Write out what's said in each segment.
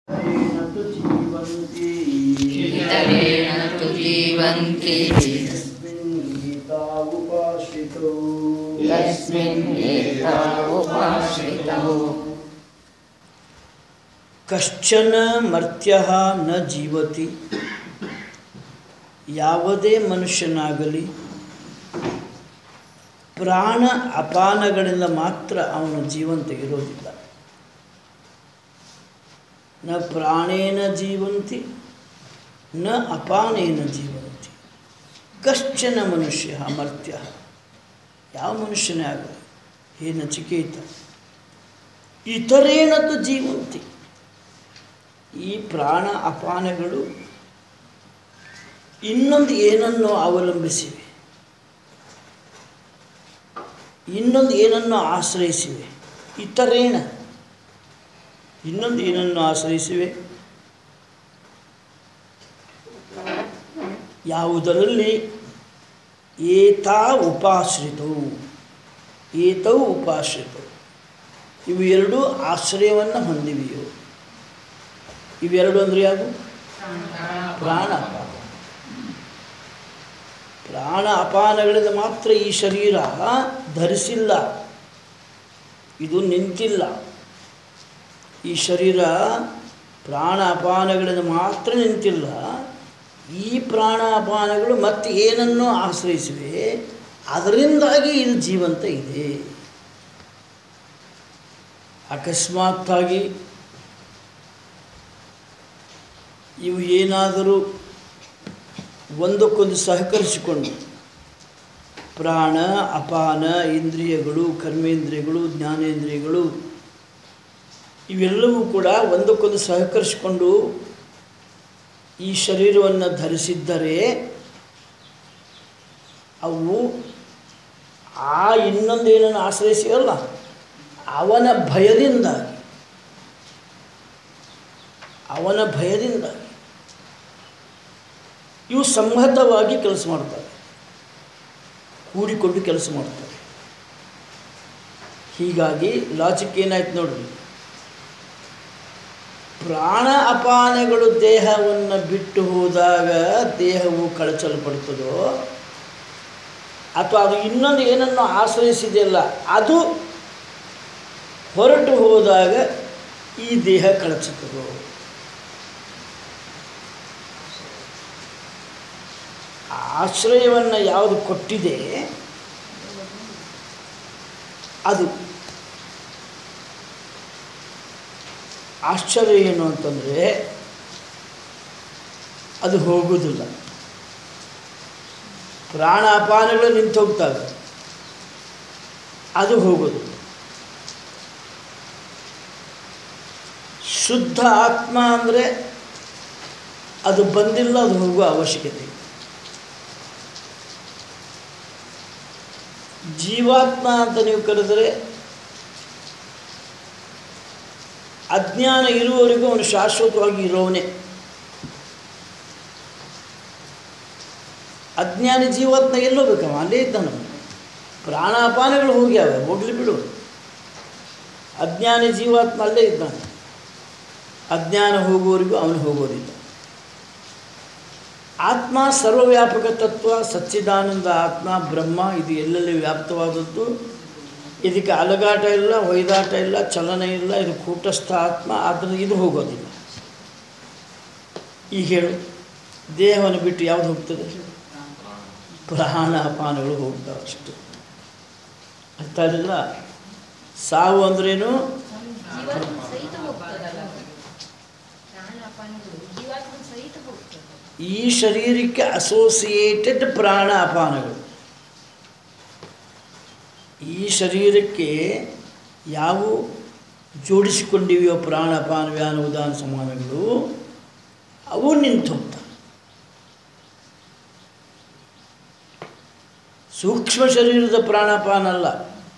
न तु जीवन्ति इतरेण तु जीवन्ति यस्मिन् गीता उपाश्रितौ तस्मिन् एता उपाश्रितौ ಕಶ್ಚನ ಮರ್ತ್ಯ ನ ಜೀವತಿ ಯಾವುದೇ ಮನುಷ್ಯನಾಗಲಿ ಪ್ರಾಣ ಅಪಾನಗಳಿಂದ ಮಾತ್ರ ಅವನು ಜೀವಂತ ಇರೋದಿಲ್ಲ ನ ಪ್ರಾಣೇನ ಜೀವಂತಿ ನ ಅಪಾನೇನ ಜೀವಂತಿ ಕಶ್ಚನ ಮನುಷ್ಯ ಮರ್ತ್ಯ ಯಾವ ಮನುಷ್ಯನೇ ಆಗಲಿ ಹೇ ನಚಿಕೇತ ಇತರೇಣತು ಜೀವಂತಿ ಈ ಪ್ರಾಣ ಅಪಾನಗಳು ಇನ್ನೊಂದು ಏನನ್ನು ಅವಲಂಬಿಸಿವೆ ಇನ್ನೊಂದು ಏನನ್ನು ಆಶ್ರಯಿಸಿವೆ ಇತರೇಣ ಇನ್ನೊಂದು ಏನನ್ನು ಆಶ್ರಯಿಸಿವೆ ಯಾವುದರಲ್ಲಿ ಏತಾ ಉಪಾಶ್ರಿತವು ಏತವು ಉಪಾಶ್ರಿತವು ಇವು ಎರಡೂ ಆಶ್ರಯವನ್ನು ಹೊಂದಿವೆಯೋ ಇವೆರಡು ಅಂದರೆ ಯಾವುದು ಪ್ರಾಣ ಅಪಾನ ಪ್ರಾಣ ಅಪಾನಗಳಿಂದ ಮಾತ್ರ ಈ ಶರೀರ ಧರಿಸಿಲ್ಲ ಇದು ನಿಂತಿಲ್ಲ ಈ ಶರೀರ ಪ್ರಾಣ ಅಪಾನಗಳಿಂದ ಮಾತ್ರ ನಿಂತಿಲ್ಲ ಈ ಪ್ರಾಣ ಅಪಾನಗಳು ಮತ್ತೆ ಏನನ್ನು ಆಶ್ರಯಿಸಿವೆ ಅದರಿಂದಾಗಿ ಇದು ಜೀವಂತ ಇದೆ ಅಕಸ್ಮಾತ್ತಾಗಿ ಇವು ಏನಾದರೂ ಒಂದಕ್ಕೊಂದು ಸಹಕರಿಸಿಕೊಂಡು ಪ್ರಾಣ ಅಪಾನ ಇಂದ್ರಿಯಗಳು ಕರ್ಮೇಂದ್ರಿಯಗಳು ಜ್ಞಾನೇಂದ್ರಿಯಗಳು ಇವೆಲ್ಲವೂ ಕೂಡ ಒಂದಕ್ಕೊಂದು ಸಹಕರಿಸಿಕೊಂಡು ಈ ಶರೀರವನ್ನು ಧರಿಸಿದ್ದರೆ ಅವು ಆ ಇನ್ನೊಂದು ಏನನ್ನು ಆಶ್ರಯಿಸಿವಲ್ಲ ಅವನ ಭಯದಿಂದಾಗಿ ಅವನ ಭಯದಿಂದಾಗಿ ಇವು ಸಂಹತವಾಗಿ ಕೆಲಸ ಮಾಡ್ತವೆ ಕೂಡಿಕೊಂಡು ಕೆಲಸ ಮಾಡ್ತವೆ ಹೀಗಾಗಿ ಲಾಜಿಕ್ ಏನಾಯ್ತು ನೋಡ್ರಿ ಪ್ರಾಣ ಅಪಾನಗಳು ದೇಹವನ್ನು ಬಿಟ್ಟು ಹೋದಾಗ ದೇಹವು ಕಳಚಲ್ಪಡ್ತದೋ ಅಥವಾ ಅದು ಇನ್ನೊಂದು ಏನನ್ನು ಆಶ್ರಯಿಸಿದೆಯಲ್ಲ ಅದು ಹೊರಟು ಹೋದಾಗ ಈ ದೇಹ ಕಳಚುತ್ತದೋ ಆಶ್ರಯವನ್ನು ಯಾವುದು ಕೊಟ್ಟಿದೆ ಅದು ಆಶ್ಚರ್ಯ ಏನು ಅಂತಂದರೆ ಅದು ಹೋಗುವುದಿಲ್ಲ ಪ್ರಾಣ ಅಪಾನಗಳು ನಿಂತು ಹೋಗ್ತವೆ ಅದು ಹೋಗೋದು ಶುದ್ಧ ಆತ್ಮ ಅಂದರೆ ಅದು ಬಂದಿಲ್ಲ ಅದು ಹೋಗುವ ಅವಶ್ಯಕತೆ ಇಲ್ಲ. ಜೀವಾತ್ಮ ಅಂತ ನೀವು ಕರೆದರೆ ಅಜ್ಞಾನ ಇರುವವರೆಗೂ ಅವನು ಶಾಶ್ವತವಾಗಿ ಇರೋವನೇ ಅಜ್ಞಾನಿ ಜೀವಾತ್ಮ ಎಲ್ಲೋ ಬೇಕವ ಅಲ್ಲೇ ಇದ್ದಾನ ಪ್ರಾಣಾಪಾನಗಳು ಹೋಗ್ಯಾವೆ ಹೋಗ್ಲಿ ಬಿಡು ಅಜ್ಞಾನಿ ಜೀವಾತ್ಮ ಅಲ್ಲೇ ಇದ್ದಾನೆ ಅಜ್ಞಾನ ಹೋಗುವವರೆಗೂ ಅವನು ಹೋಗೋದಿಲ್ಲ ಆತ್ಮ ಸರ್ವವ್ಯಾಪಕ ತತ್ವ ಸಚ್ಚಿದಾನಂದ ಆತ್ಮ ಬ್ರಹ್ಮ ಇದು ಎಲ್ಲೆಲ್ಲಿ ವ್ಯಾಪ್ತವಾದದ್ದು ಇದಕ್ಕೆ ಅಲಗಾಟ ಇಲ್ಲ ಹೊಯ್ದಾಟ ಇಲ್ಲ ಚಲನ ಇಲ್ಲ ಇದು ಕೂಟಸ್ಥ ಆತ್ಮ ಆದ್ದರಿಂದ ಇದು ಹೋಗೋದಿಲ್ಲ ಈಗ ಹೇಳು ದೇಹವನ್ನು ಬಿಟ್ಟು ಯಾವುದು ಹೋಗ್ತದೆ ಪ್ರಾಣ ಅಪಾನಗಳು ಹೋಗ್ತಾವೆ ಅಷ್ಟು ಅರ್ಥ ಆಗಿಲ್ಲ ಸಾವು ಅಂದ್ರೇನು ಜೀವಾತ್ಮ ಸಹಿತ ಹೋಗ್ತದಲ್ಲ ಪ್ರಾಣ ಅಪಾನಗಳು ಜೀವಾತ್ಮ ಸಹಿತ ಹೋಗ್ತದೆ ಈ ಶರೀರಕ್ಕೆ ಅಸೋಸಿಯೇಟೆಡ್ ಪ್ರಾಣ ಅಪಾನಗಳು ಈ ಶರೀರಕ್ಕೆ ಯಾವ ಜೋಡಿಸಿಕೊಂಡಿವೆಯೋ ಪ್ರಾಣ ಅಪಾನ ವ್ಯಾನ ಉದಾನ ಸಮಾನಗಳು ಅವು ನಿಂತು ಹೋಗ್ತವೆ ಸೂಕ್ಷ್ಮ ಶರೀರದ ಪ್ರಾಣಾಪಾನ ಅಲ್ಲ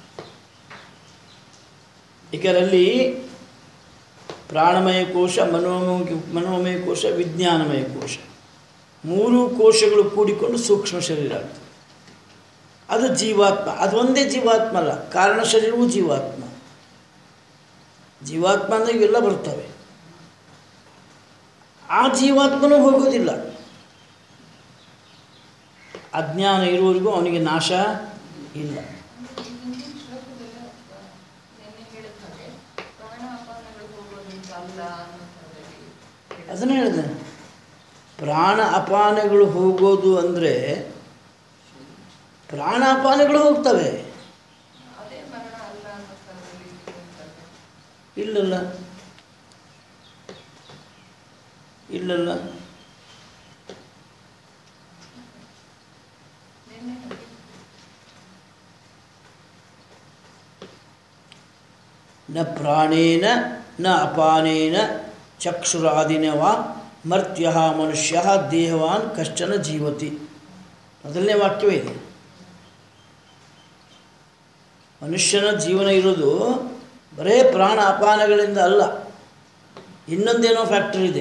ಏಕೆಂದಲ್ಲಿ ಪ್ರಾಣಮಯ ಕೋಶ ಮನೋಮಯ ಮನೋಮಯ ಕೋಶ ವಿಜ್ಞಾನಮಯ ಕೋಶ ಮೂರು ಕೋಶಗಳು ಕೂಡಿಕೊಂಡು ಸೂಕ್ಷ್ಮ ಶರೀರ ಆಗ್ತದೆ ಅದು ಜೀವಾತ್ಮ ಅದು ಒಂದೇ ಜೀವಾತ್ಮ ಅಲ್ಲ ಕಾರಣ ಶರೀರವೂ ಜೀವಾತ್ಮ ಜೀವಾತ್ಮ ಅಂದರೆ ಇವೆಲ್ಲ ಬರ್ತವೆ ಆ ಜೀವಾತ್ಮನೂ ಹೋಗೋದಿಲ್ಲ ಅಜ್ಞಾನ ಇರುವವರೆಗೂ ಅವನಿಗೆ ನಾಶ ಇಲ್ಲ ಹಿಂದಿನ ಶ್ಲೋಕದಲ್ಲ ನೆನ್ನೆ ಹೇಳಿದ ಹಾಗೆ ಪ್ರಾಣ ಅಪಾನಗಳು ಹೋಗೋದಂತ ಅಲ್ಲ ಅನ್ನೋದ್ರಲ್ಲಿ ಅದನ್ನು ಹೇಳಿದೆ ಪ್ರಾಣ ಅಪಾನಗಳು ಹೋಗೋದು ಅಂದರೆ ಪ್ರಾಣ ಅಪಾನಗಳು ಹೋಗ್ತವೆ ಅದೇ ಮರಣ ಅಲ್ಲ ಅನ್ನೋದ್ರಲ್ಲಿ ಹೇಳ್ತಾರೆ. ಇಲ್ಲಲ್ಲ ಇಲ್ಲಲ್ಲ ನೆನ್ನೆ ನೋಡಿ. ನ ಪ್ರಾಣೇನ ನ ಅಪಾನೇನ ಚಕ್ಷುರಾದಿನ ವಾ ಮರ್ತ್ಯ ಮನುಷ್ಯ ದೇಹವಾನ್ ಕಶ್ಚನ ಜೀವತಿ ಮೊದಲನೇ ವಾಕ್ಯವೇ ಇದೆ ಮನುಷ್ಯನ ಜೀವನ ಇರೋದು ಬರೇ ಪ್ರಾಣ ಅಪಾನಗಳಿಂದ ಅಲ್ಲ ಇನ್ನೊಂದೇನೋ ಫ್ಯಾಕ್ಟರ್ ಇದೆ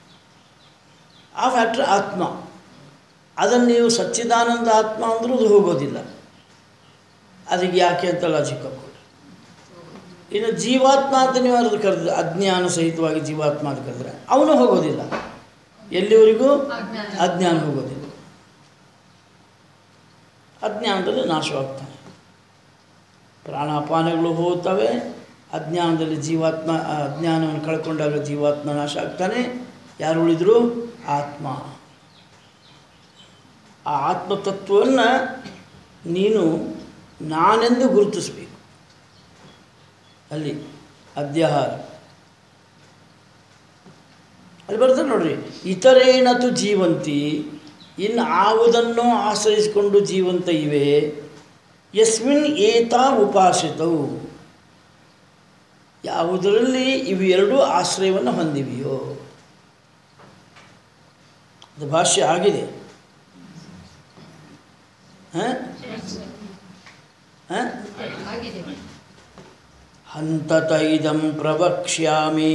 ಆ ಫ್ಯಾಕ್ಟ್ರಿ ಆತ್ಮ ಅದನ್ನು ನೀವು ಸಚ್ಚಿದಾನಂದ ಆತ್ಮ ಅಂದರೂ ಅದು ಹೋಗೋದಿಲ್ಲ ಅದಕ್ಕೆ ಯಾಕೆ ಅಂತ ಲಾಜಿಕ್ ಹಾಕೊಳ್ಳಿ ಇನ್ನು ಜೀವಾತ್ಮ ಅಂತ ನೀವು ಯಾರಾದ್ರು ಕರೆದ್ರೆ ಅಜ್ಞಾನ ಸಹಿತವಾಗಿ ಜೀವಾತ್ಮ ಅಂತ ಕರೆದ್ರೆ ಅವನು ಹೋಗೋದಿಲ್ಲ ಎಲ್ಲಿವರೆಗೂ ಅಜ್ಞಾನ ಹೋಗೋದಿಲ್ಲ ಅಜ್ಞಾನದಲ್ಲಿ ನಾಶವಾಗ್ತಾನೆ ಪ್ರಾಣಾಪಾನಗಳು ಹೋಗ್ತವೆ ಅಜ್ಞಾನದಲ್ಲಿ ಜೀವಾತ್ಮ ಆ ಅಜ್ಞಾನವನ್ನು ಕಳ್ಕೊಂಡಾಗ ಜೀವಾತ್ಮ ನಾಶ ಆಗ್ತಾನೆ ಯಾರು ಉಳಿದ್ರು ಆತ್ಮ ಆ ಆತ್ಮತತ್ವವನ್ನು ನೀನು ನಾನೆಂದು ಗುರುತಿಸಬೇಕು ಅಲ್ಲಿ ಅದ್ಯಾಹಾರ ಅಲ್ಲಿ ಬರ್ತದೆ ನೋಡ್ರಿ ಇತರೇಣತು ಜೀವಂತಿ ಇನ್ನು ಆವುದನ್ನೋ ಆಶ್ರಯಿಸಿಕೊಂಡು ಜೀವಂತ ಇವೆ ಯಸ್ಮಿನ್ ಏತಾ ಉಪಾಸಿತವು ಯಾವುದರಲ್ಲಿ ಇವೆರಡೂ ಆಶ್ರಯವನ್ನು ಹೊಂದಿವೆಯೋ ಅದು ಭಾಷ್ಯ ಆಗಿದೆ ಹಾಂ ಹಾಂ ಆಗಿದೆ ಹಂತತ ಇದಂ ಪ್ರವಕ್ಷ್ಯಾಮಿ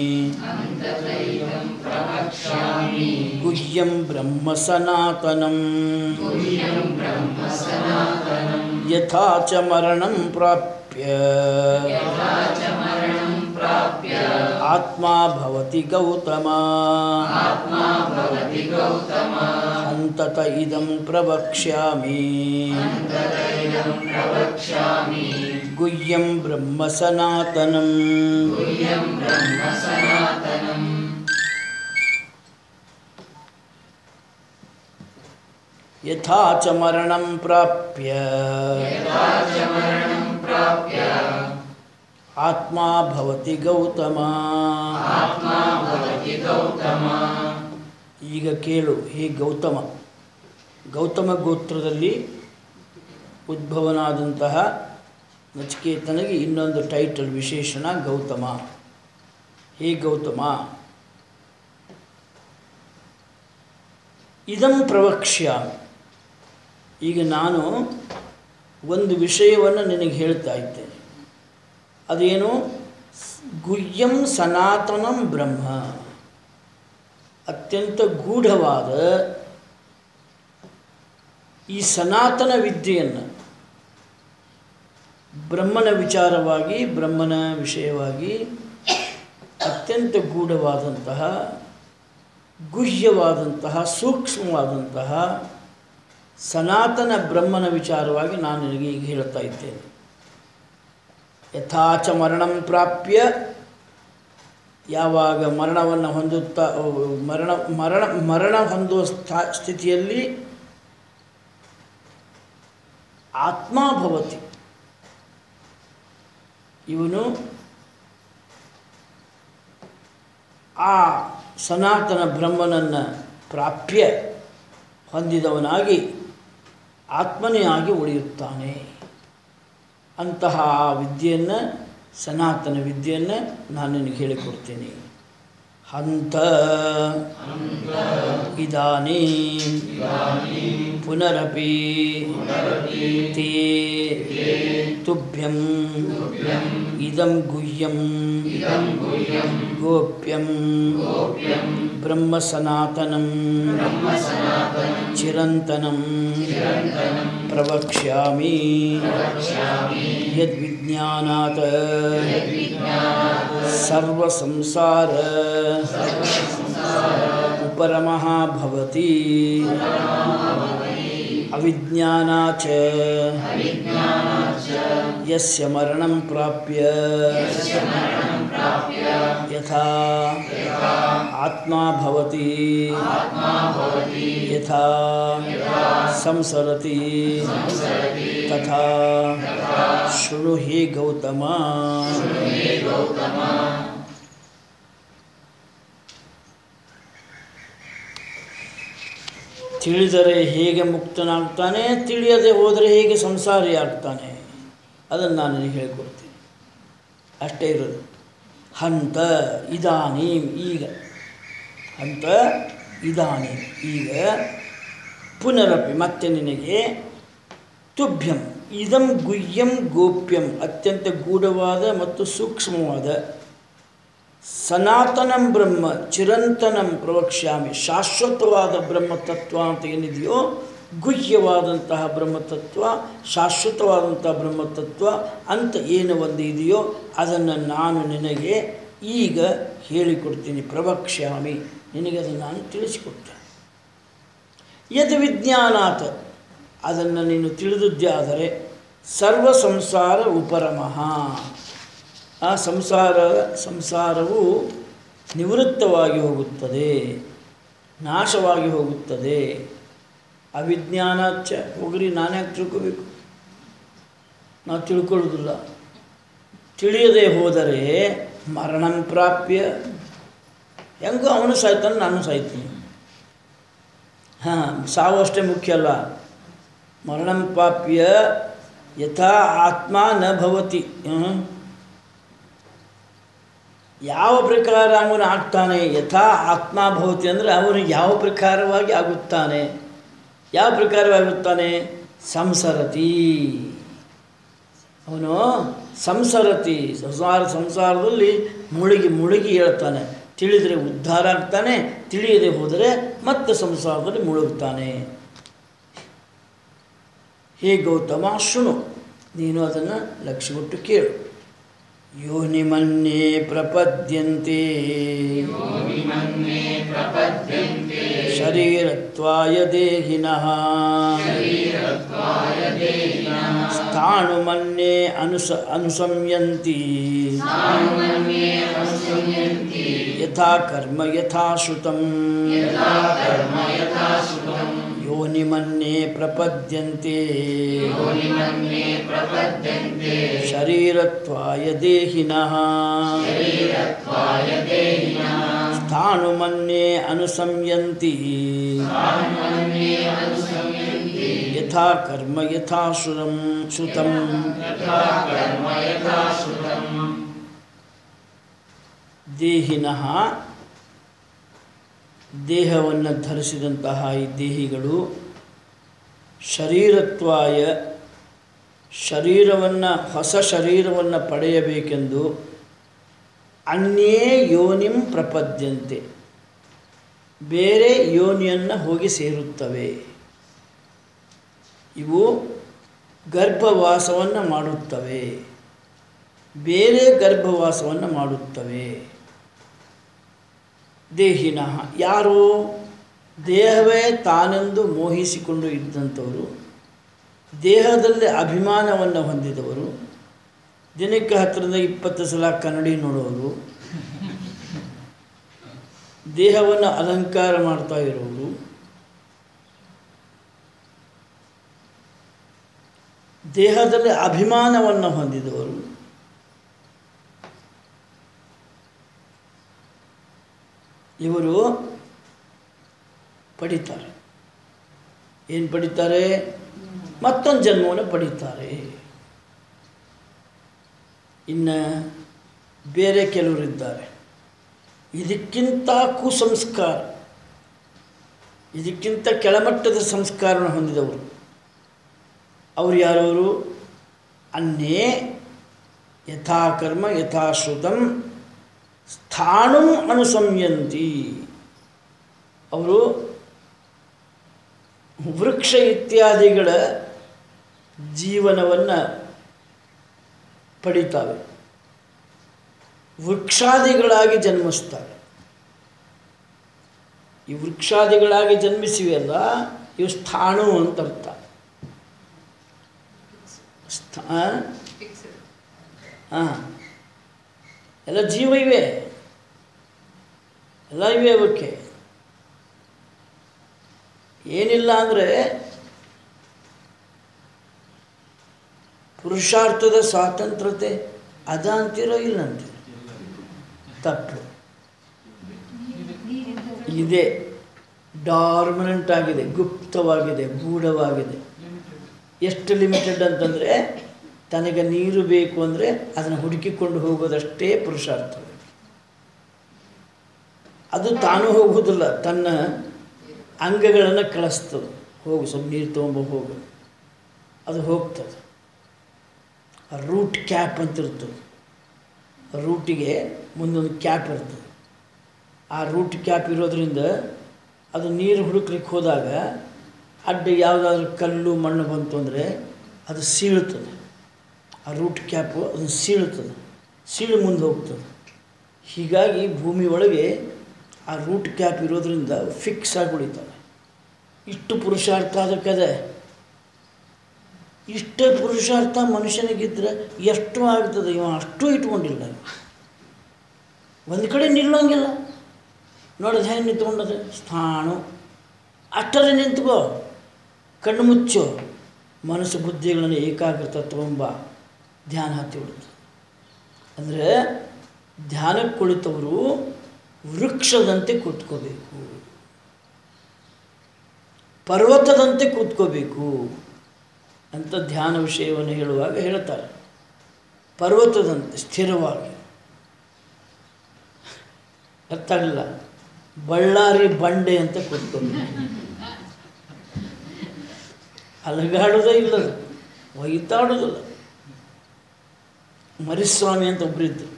ಗುಹ್ಯಂ ಬ್ರಹ್ಮ ಸನಾತನಂ ಯಥಾ ಚ ಮರಣಂ ಪ್ರಾಪ್ಯ ಆತ್ಮಾ ಭವತಿ ಗೌತಮ ಹಂತತ ಇದಂ ಪ್ರವಕ್ಷ್ಯಾಮಿ ಗುಹ್ಯಂ ಬ್ರಹ್ಮ ಸನಾತನಂ ಯಥಾ ಚ ಮರಣಂ ಪ್ರಾಪ್ಯ ಆತ್ಮಾ ಭವತಿ ಗೌತಮ ಈಗ ಕೇಳು ಹೇ ಗೌತಮ ಗೌತಮ ಗೋತ್ರದಲ್ಲಿ ಉದ್ಭವನಾದಂತಹ ನಚಿಕೇತನಿಗೆ ಇನ್ನೊಂದು ಟೈಟಲ್ ವಿಶೇಷಣ ಗೌತಮ ಹೇ ಗೌತಮ ಇದಂ ಪ್ರವಕ್ಷ್ಯಾಮಿ ಈಗ ನಾನು ಒಂದು ವಿಷಯವನ್ನು ನಿನಗೆ ಹೇಳ್ತಾ ಇದ್ದೇನೆ ಅದೇನು ಸ್- ಗುಹ್ಯಂ ಸನಾತನಂ ಬ್ರಹ್ಮ ಅತ್ಯಂತ ಗೂಢವಾದ ಈ ಸನಾತನ ವಿದ್ಯೆಯನ್ನು ಬ್ರಹ್ಮನ ವಿಚಾರವಾಗಿ ಬ್ರಹ್ಮನ ವಿಷಯವಾಗಿ ಅತ್ಯಂತ ಗೂಢವಾದಂತಹ ಗುಹ್ಯವಾದಂತಹ ಸೂಕ್ಷ್ಮವಾದಂತಹ ಸನಾತನ ಬ್ರಹ್ಮನ ವಿಚಾರವಾಗಿ ನಾನು ನಿನಗೆ ಈಗ ಹೇಳ್ತಾ ಇದ್ದೇನೆ ಯಥಾಚ ಮರಣಂ ಪ್ರಾಪ್ಯ ಯಾವಾಗ ಮರಣವನ್ನು ಹೊಂದುತ್ತಾ ಮರಣ ಮರಣ ಮರಣ ಹೊಂದುವ ಸ್ಥಾ ಸ್ಥಿತಿಯಲ್ಲಿ ಆತ್ಮ ಭವತಿ ಇವನು ಆ ಸನಾತನ ಬ್ರಹ್ಮನನ್ನು ಪ್ರಾಪ್ಯ ಹೊಂದಿದವನಾಗಿ ಆತ್ಮನೇ ಆಗಿ ಉಳಿಯುತ್ತಾನೆ ಅಂತಹ ಆ ವಿದ್ಯೆಯನ್ನು ಸನಾತನ ವಿದ್ಯೆಯನ್ನು ನಾನು ನಿನಗೆ ಹೇಳಿಕೊಡ್ತೀನಿ ಹಂತ ಇದಾನಿ ಪುನರಪಿ ತೇ ತುಭ್ಯಂ ಇದಂ ಗುಹ್ಯಂ ಗೋಪ್ಯಂ ಬ್ರಹ್ಮ ಸನಾತನಂ ಚಿರಂತನಂ ಪ್ರವಕ್ಷ್ಯಾಮಿ ಯದ್ವಿಜ್ಞಾನಾತ್ ಸರ್ವಸಂಸಾರ उपरमः भवति अविज्ञाना च यस्य मरणं प्राप्य यथा आत्मा भवति यथा संसरति तथा शृणु हे गौतम ತಿಳಿದರೆ ಹೇಗೆ ಮುಕ್ತನಾಗ್ತಾನೆ ತಿಳಿಯದೆ ಹೋದರೆ ಹೇಗೆ ಸಂಸಾರಿ ಆಗ್ತಾನೆ ಅದನ್ನು ನಾನು ನಿನಗೆ ಹೇಳಿಕೊಡ್ತೀನಿ ಅಷ್ಟೇ ಇರೋದು ಹಂತ ಇದಾನೀಂ ಈಗ ಹಂತ ಇದಾನೀಂ ಈಗ ಪುನರಪಿ ಮತ್ತೆ ನಿನಗೆ ತುಭ್ಯಂ ಇದಂ ಗುಹ್ಯಂ ಗೋಪ್ಯಂ ಅತ್ಯಂತ ಗೂಢವಾದ ಮತ್ತು ಸೂಕ್ಷ್ಮವಾದ ಸನಾತನಂ ಬ್ರಹ್ಮ ಚಿರಂತನಂ ಪ್ರವಕ್ಷ್ಯಾಮಿ ಶಾಶ್ವತವಾದ ಬ್ರಹ್ಮತತ್ವ ಅಂತ ಏನಿದೆಯೋ ಗುಹ್ಯವಾದಂತಹ ಬ್ರಹ್ಮತತ್ವ ಶಾಶ್ವತವಾದಂತಹ ಬ್ರಹ್ಮತತ್ವ ಅಂತ ಏನು ಒಂದು ಇದೆಯೋ ಅದನ್ನು ನಾನು ನಿನಗೆ ಈಗ ಹೇಳಿಕೊಡ್ತೀನಿ ಪ್ರವಕ್ಷ್ಯಾಮಿ ನಿನಗೆ ಅದನ್ನು ನಾನು ತಿಳಿಸಿಕೊಡ್ತೇನೆ ಯದ್ ವಿಜ್ಞಾನಾತ್ ಅದನ್ನು ನೀನು ತಿಳಿದದ್ದೇ ಆದರೆ ಸರ್ವ ಸಂಸಾರ ಉಪರಮಃ ಆ ಸಂಸಾರ ಸಂಸಾರವು ನಿವೃತ್ತವಾಗಿ ಹೋಗುತ್ತದೆ ನಾಶವಾಗಿ ಹೋಗುತ್ತದೆ ಅವಿಜ್ಞಾನಾಚ ಹೋಗ್ರಿ ನಾನ್ಯಾಕೆ ತಿಳ್ಕೋಬೇಕು ನಾವು ತಿಳ್ಕೊಳ್ಳೋದಿಲ್ಲ ತಿಳಿಯದೆ ಹೋದರೆ ಮರಣಂ ಪ್ರಾಪ್ಯ ಹೆಂಗೋ ಅವನು ಸಾಯ್ತಾನೆ ನಾನು ಸಾಯ್ತೀನಿ ಹಾಂ ಸಾವು ಅಷ್ಟೇ ಮುಖ್ಯ ಅಲ್ಲ ಮರಣಂ ಪ್ರಾಪ್ಯ ಯಥಾ ಆತ್ಮ ನ ಭವತಿ ಹ್ಮ್? ಯಾವ ಪ್ರಕಾರ ಅವನು ಆಗ್ತಾನೆ ಯಥಾ ಆತ್ಮ ಭವತಿ ಅಂದರೆ ಅವನು ಯಾವ ಪ್ರಕಾರವಾಗಿ ಆಗುತ್ತಾನೆ ಯಾವ ಪ್ರಕಾರವಾಗುತ್ತಾನೆ ಸಂಸರತಿ ಅವನು ಸಂಸರತಿ ಸಂಸಾರ ಸಂಸಾರದಲ್ಲಿ ಮುಳುಗಿ ಮುಳುಗಿ ಹೇಳ್ತಾನೆ ತಿಳಿದರೆ ಉದ್ಧಾರ ಆಗ್ತಾನೆ ತಿಳಿಯದೆ ಹೋದರೆ ಮತ್ತೆ ಸಂಸಾರದಲ್ಲಿ ಮುಳುಗ್ತಾನೆ ಹೇ ಗೌತಮ ಶೃಣು ನೀನು ಅದನ್ನು ಲಕ್ಷ್ಯವಿಟ್ಟು ಕೇಳು ಯೋನಿಮನ್ಯೇ ಪ್ರಪದ್ಯಂತೆ ಶರೀರತ್ವಾಯ ದೇಹಿನಃ ಸ್ಥಾಣುಮನ್ಯೇ ಅನುಸ ಅನುಸಂಯಂತಿ ಯಥಾ ಕರ್ಮ ಯಥಾ ಶ್ರುತಂ ಯೋನಿಮನ್ಯೇ ಪ್ರಪದ್ಯಂತೆ ಶರೀರತ್ವಾಯ ದೇಹಿನಃ ಸ್ಥಾಣುಮನ್ಯೇ ಅನುಸಂಯಂತಿ ಯಥಾ ಕರ್ಮ ಯಥಾ ಶ್ರುತಂ ಶ್ರುತಂ ದೇಹಿನಃ ದೇಹವನ್ನು ಧರಿಸಿದಂತಹ ಈ ದೇಹಿಗಳು ಶರೀರತ್ವಾಯ ಶರೀರವನ್ನು ಹೊಸ ಶರೀರವನ್ನು ಪಡೆಯಬೇಕೆಂದು ಅನ್ಯೇ ಯೋನಿಂ ಪ್ರಪದ್ಯಂತೆ ಬೇರೆ ಯೋನಿಯನ್ನು ಹೋಗಿ ಸೇರುತ್ತವೆ ಇವು ಗರ್ಭವಾಸವನ್ನು ಮಾಡುತ್ತವೆ ಬೇರೆ ಗರ್ಭವಾಸವನ್ನು ಮಾಡುತ್ತವೆ ದೇಹಿನಃ ಯಾರು ದೇಹವೇ ತಾನೆಂದು ಮೋಹಿಸಿಕೊಂಡು ಇದ್ದಂಥವರು ದೇಹದಲ್ಲಿ ಅಭಿಮಾನವನ್ನು ಹೊಂದಿದವರು ದಿನಕ್ಕೆ ಹತ್ತರಿಂದ ಇಪ್ಪತ್ತು ಸಲ ಕನ್ನಡಿ ನೋಡೋರು ದೇಹವನ್ನು ಅಲಂಕಾರ ಮಾಡ್ತಾ ಇರೋರು ದೇಹದಲ್ಲಿ ಅಭಿಮಾನವನ್ನು ಹೊಂದಿದವರು ಇವರು ಪಡಿತಾರೆ ಏನು ಪಡಿತಾರೆ ಮತ್ತೊಂದು ಜನ್ಮವನ್ನು ಪಡಿತಾರೆ ಇನ್ನು ಬೇರೆ ಕೆಲವರಿದ್ದಾರೆ ಇದಕ್ಕಿಂತ ಕುಸಂಸ್ಕಾರ ಇದಕ್ಕಿಂತ ಕೆಳಮಟ್ಟದ ಸಂಸ್ಕಾರವನ್ನು ಹೊಂದಿದವರು ಅವರು ಯಾರವರು ಅನ್ನೇ ಯಥಾ ಕರ್ಮ ಯಥಾಶ್ರುತಂ ಸ್ಥಾಣು ಅನುಸಂಯಂತಿ ಅವರು ವೃಕ್ಷ ಇತ್ಯಾದಿಗಳ ಜೀವನವನ್ನು ಪಡಿತಾವೆ ವೃಕ್ಷಾದಿಗಳಾಗಿ ಜನ್ಮಿಸ್ತಾರೆ ಈ ವೃಕ್ಷಾದಿಗಳಾಗಿ ಜನ್ಮಿಸಿವೆಯಲ್ಲ ಇವು ಸ್ಥಾಣು ಅಂತ ಅರ್ಥ ಸ್ಥಾ ಫಿಕ್ಸ್ಡ್ ಹಾಂ ಎಲ್ಲ ಜೀವ ಇವೆ ಎಲ್ಲ ಇವೆ ಅವಕ್ಕೆ ಏನಿಲ್ಲ ಅಂದರೆ ಪುರುಷಾರ್ಥದ ಸ್ವಾತಂತ್ರ್ಯತೆ ಅದ ಅಂತೀರೋ ಇಲ್ಲ ಅಂತೀರೋ ತಪ್ಪು ಇದೆ ಡಾರ್ಮನೆಂಟ್ ಆಗಿದೆ ಗುಪ್ತವಾಗಿದೆ ಗೂಢವಾಗಿದೆ ಎಷ್ಟು ಲಿಮಿಟೆಡ್ ಅಂತಂದರೆ ತನಗೆ ನೀರು ಬೇಕು ಅಂದರೆ ಅದನ್ನು ಹುಡುಕಿಕೊಂಡು ಹೋಗೋದಷ್ಟೇ ಪುರುಷಾರ್ಥ ಅದು ತಾನು ಹೋಗುವುದಿಲ್ಲ ತನ್ನ ಅಂಗಗಳನ್ನು ಕಳಿಸ್ತದೆ ಹೋಗು ಸ್ವಲ್ಪ ನೀರು ತೊಗೊಂಬ ಹೋಗು ಅದು ಹೋಗ್ತದೆ ರೂಟ್ ಕ್ಯಾಪ್ ಅಂತ ಇರ್ತದೆ ರೂಟಿಗೆ ಮುಂದೊಂದು ಕ್ಯಾಪ್ ಇರ್ತದೆ ಆ ರೂಟ್ ಕ್ಯಾಪ್ ಇರೋದ್ರಿಂದ ಅದು ನೀರು ಹುಡುಕ್ಲಿಕ್ಕೆ ಹೋದಾಗ ಅಡ್ಡ ಯಾವುದಾದ್ರೂ ಕಲ್ಲು ಮಣ್ಣು ಬಂತು ಅಂದರೆ ಅದು ಸೀಳುತ್ತದೆ ಆ ರೂಟ್ ಕ್ಯಾಪು ಅದನ್ನು ಸೀಳುತ್ತದೆ ಸೀಳು ಮುಂದೆ ಹೋಗ್ತದೆ ಹೀಗಾಗಿ ಭೂಮಿ ಒಳಗೆ ಆ ರೂಟ್ ಕ್ಯಾಪ್ ಇರೋದ್ರಿಂದ ಫಿಕ್ಸ್ ಆಗಿ ಉಳಿತಾವೆ ಇಷ್ಟು ಪುರುಷಾರ್ಥ ಅದಕ್ಕದೆ ಇಷ್ಟೇ ಪುರುಷಾರ್ಥ ಮನುಷ್ಯನಿಗಿದ್ರೆ ಎಷ್ಟು ಆಗ್ತದೆ ಇವ ಅಷ್ಟು ಇಟ್ಕೊಂಡಿಲ್ಲ ಒಂದು ಕಡೆ ನಿಲ್ಲೋಂಗಿಲ್ಲ ನೋಡೋದು ಹೆಂಗೆ ನಿಂತ್ಕೊಂಡದೆ ಸ್ಥಾಣು ಅಷ್ಟರಲ್ಲಿ ನಿಂತ್ಕೋ ಕಣ್ಣು ಮುಚ್ಚು ಮನಸ್ಸು ಬುದ್ಧಿಗಳನ್ನು ಏಕಾಗ್ರತೆ ತಗೊಂಬ ಧ್ಯಾನ ಹತ್ತಿ ಬಿಡುತ್ತೆ ಅಂದರೆ ಧ್ಯಾನಕ್ಕೆ ಕುಳಿತವರು ವೃಕ್ಷದಂತೆ ಕೂತ್ಕೋಬೇಕು ಪರ್ವತದಂತೆ ಕೂತ್ಕೋಬೇಕು ಅಂತ ಧ್ಯಾನ ವಿಷಯವನ್ನು ಹೇಳುವಾಗ ಹೇಳ್ತಾರೆ ಪರ್ವತದಂತೆ ಸ್ಥಿರವಾಗಿ ಅರ್ಥ ಆಗಲಿಲ್ಲ ಬಳ್ಳಾರಿ ಬಂಡೆ ಅಂತ ಕೂತ್ಕೋಬೇಕು ಅಲಗಾಡೋದೇ ಇಲ್ಲದು ಒಯ್ತಾಡೋದಿಲ್ಲ ಮರಿಸ್ವಾಮಿ ಅಂತ ಒಬ್ಬರಿದ್ದರು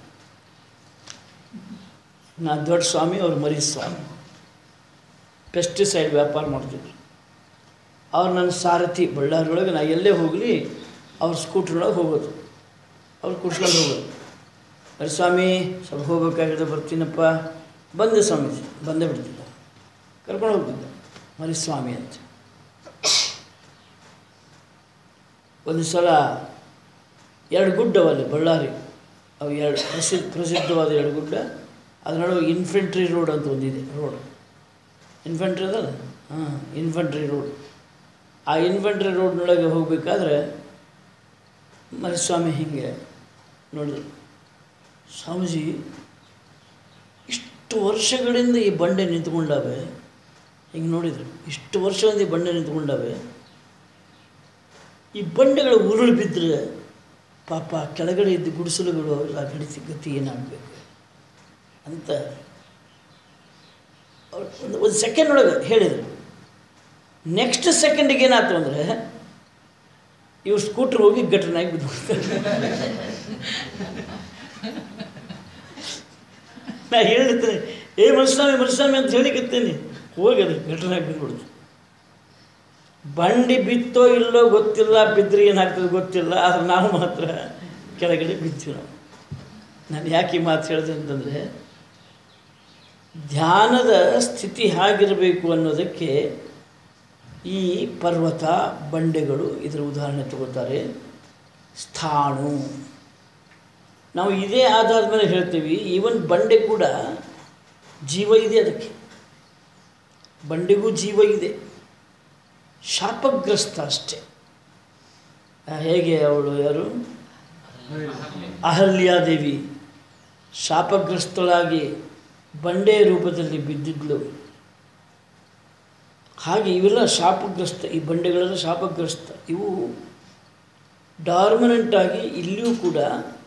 ನಾ ದೊಡ್ಡ ಸ್ವಾಮಿ ಅವ್ರು ಮರಿಸ್ವಾಮಿ ಪೆಸ್ಟಿಸೈಡ್ ವ್ಯಾಪಾರ ಮಾಡ್ತಿದ್ರು ಅವ್ರು ನನ್ನ ಸಾರಥಿ ಬಳ್ಳಾರಿ ಒಳಗೆ ನಾ ಎಲ್ಲೇ ಹೋಗಲಿ ಅವ್ರ ಸ್ಕೂಟ್ರೊಳಗೆ ಹೋಗೋದು ಅವ್ರು ಕುಡ್ಸ್ಕೊಂಡು ಹೋಗೋದು ಅರೆ ಸ್ವಾಮಿ ಸ್ವಲ್ಪ ಹೋಗ್ಬೇಕಾಗಿದೆ ಬರ್ತೀನಪ್ಪ ಬಂದೆ ಸ್ವಾಮೀಜಿ ಬಂದೇ ಬಿಡ್ತಿದ್ದ ಕರ್ಕೊಂಡು ಹೋಗ್ತಿದ್ದ ಮರಿ ಸ್ವಾಮಿ ಅಂತ ಒಂದು ಸಲ ಎರಡು ಗುಡ್ಡವಲ್ಲಿ ಬಳ್ಳಾರಿ ಅವು ಎರಡು ಪ್ರಸಿದ್ಧ ಪ್ರಸಿದ್ಧವಾದ ಎರಡು ಗುಡ್ಡ ಅದ್ರ ನಡುವೆ ಇನ್ಫೆಂಟ್ರಿ ರೋಡ್ ಅಂತ ಒಂದಿದೆ ರೋಡ್ ಇನ್ಫೆಂಟ್ರಿ ಅದಲ್ಲ ಹಾಂ ಇನ್ಫೆಂಟ್ರಿ ರೋಡ್ ಆ ಇನ್ಫೆಂಟ್ರಿ ರೋಡ್ನೊಳಗೆ ಹೋಗಬೇಕಾದ್ರೆ ಮರಿಸ್ವಾಮಿ ಹೀಗೆ ನೋಡಿದ್ರು ಸ್ವಾಮೀಜಿ ಇಷ್ಟು ವರ್ಷಗಳಿಂದ ಈ ಬಂಡೆ ನಿಂತ್ಕೊಂಡಾವೆ ಹಿಂಗೆ ನೋಡಿದ್ರು ಇಷ್ಟು ವರ್ಷದಿಂದ ಈ ಬಂಡೆ ನಿಂತ್ಕೊಂಡಾವೆ ಈ ಬಂಡೆಗಳು ಉರುಳು ಬಿದ್ದರೆ ಪಾಪ ಕೆಳಗಡೆ ಇದ್ದ ಗುಡಿಸಲುಗಳು ಅವೆಲ್ಲ ಗಡಿಸಿ ಗತಿ ಏನಾಗಬೇಕು ಅಂತ ಅವ್ರು ಒಂದು ಒಂದು ಸೆಕೆಂಡ್ ಒಳಗೆ ಹೇಳಿದರು ನೆಕ್ಸ್ಟ್ ಸೆಕೆಂಡಿಗೆ ಏನಾಯ್ತು ಅಂದರೆ ಇವ್ರು ಸ್ಕೂಟ್ರ್ ಹೋಗಿ ಘಟನಾಗಿ ಬಿದ್ದು ನಾ ಹೇಳಿರ್ತೇನೆ ಏ ಮನಸ್ವಾಮಿ ಮನಸ್ವಾಮಿ ಅಂತ ಹೇಳಿಕತ್ತೇನೆ ಹೋಗಿ ಅದು ಘಟನಾಗಿ ಬಿದ್ದುಬಿಡ್ತು ಬಂಡಿ ಬಿತ್ತೋ ಇಲ್ಲೋ ಗೊತ್ತಿಲ್ಲ ಬಿದ್ದರೆ ಏನಾಗ್ತದೆ ಗೊತ್ತಿಲ್ಲ ಆದರೆ ನಾವು ಮಾತ್ರ ಕೆಳಗಡೆ ಬಿದ್ತೀವಿ ನಾವು ನಾನು ಯಾಕೆ ಈ ಮಾತು ಹೇಳಿದೆ ಅಂತಂದರೆ ಧ್ಯಾನದ ಸ್ಥಿತಿ ಹೇಗಿರಬೇಕು ಅನ್ನೋದಕ್ಕೆ ಈ ಪರ್ವತ ಬಂಡೆಗಳು ಇದರ ಉದಾಹರಣೆ ತಗೋತಾರೆ ಸ್ಥಾಣು ನಾವು ಇದೇ ಆಧಾರದ ಮೇಲೆ ಹೇಳ್ತೀವಿ ಈವನ್ ಬಂಡೆ ಕೂಡ ಜೀವ ಇದೆ ಅದಕ್ಕೆ ಬಂಡೆಗೂ ಜೀವ ಇದೆ ಶಾಪಗ್ರಸ್ತ ಅಷ್ಟೇ ಆ, ಹೇಗೆ ಅವಳು ಯಾರು ಅಹಲ್ಯಾದೇವಿ ಶಾಪಗ್ರಸ್ತಳಾಗಿ ಬಂಡೆ ರೂಪದಲ್ಲಿ ಬಿದ್ದಿದ್ಲು ಹಾಗೆ ಇವೆಲ್ಲ ಶಾಪಗ್ರಸ್ತ ಈ ಬಂಡೆಗಳೆಲ್ಲ ಶಾಪಗ್ರಸ್ತ ಇವು ಡಾರ್ಮನೆಂಟ್ ಆಗಿ ಇಲ್ಲಿಯೂ ಕೂಡ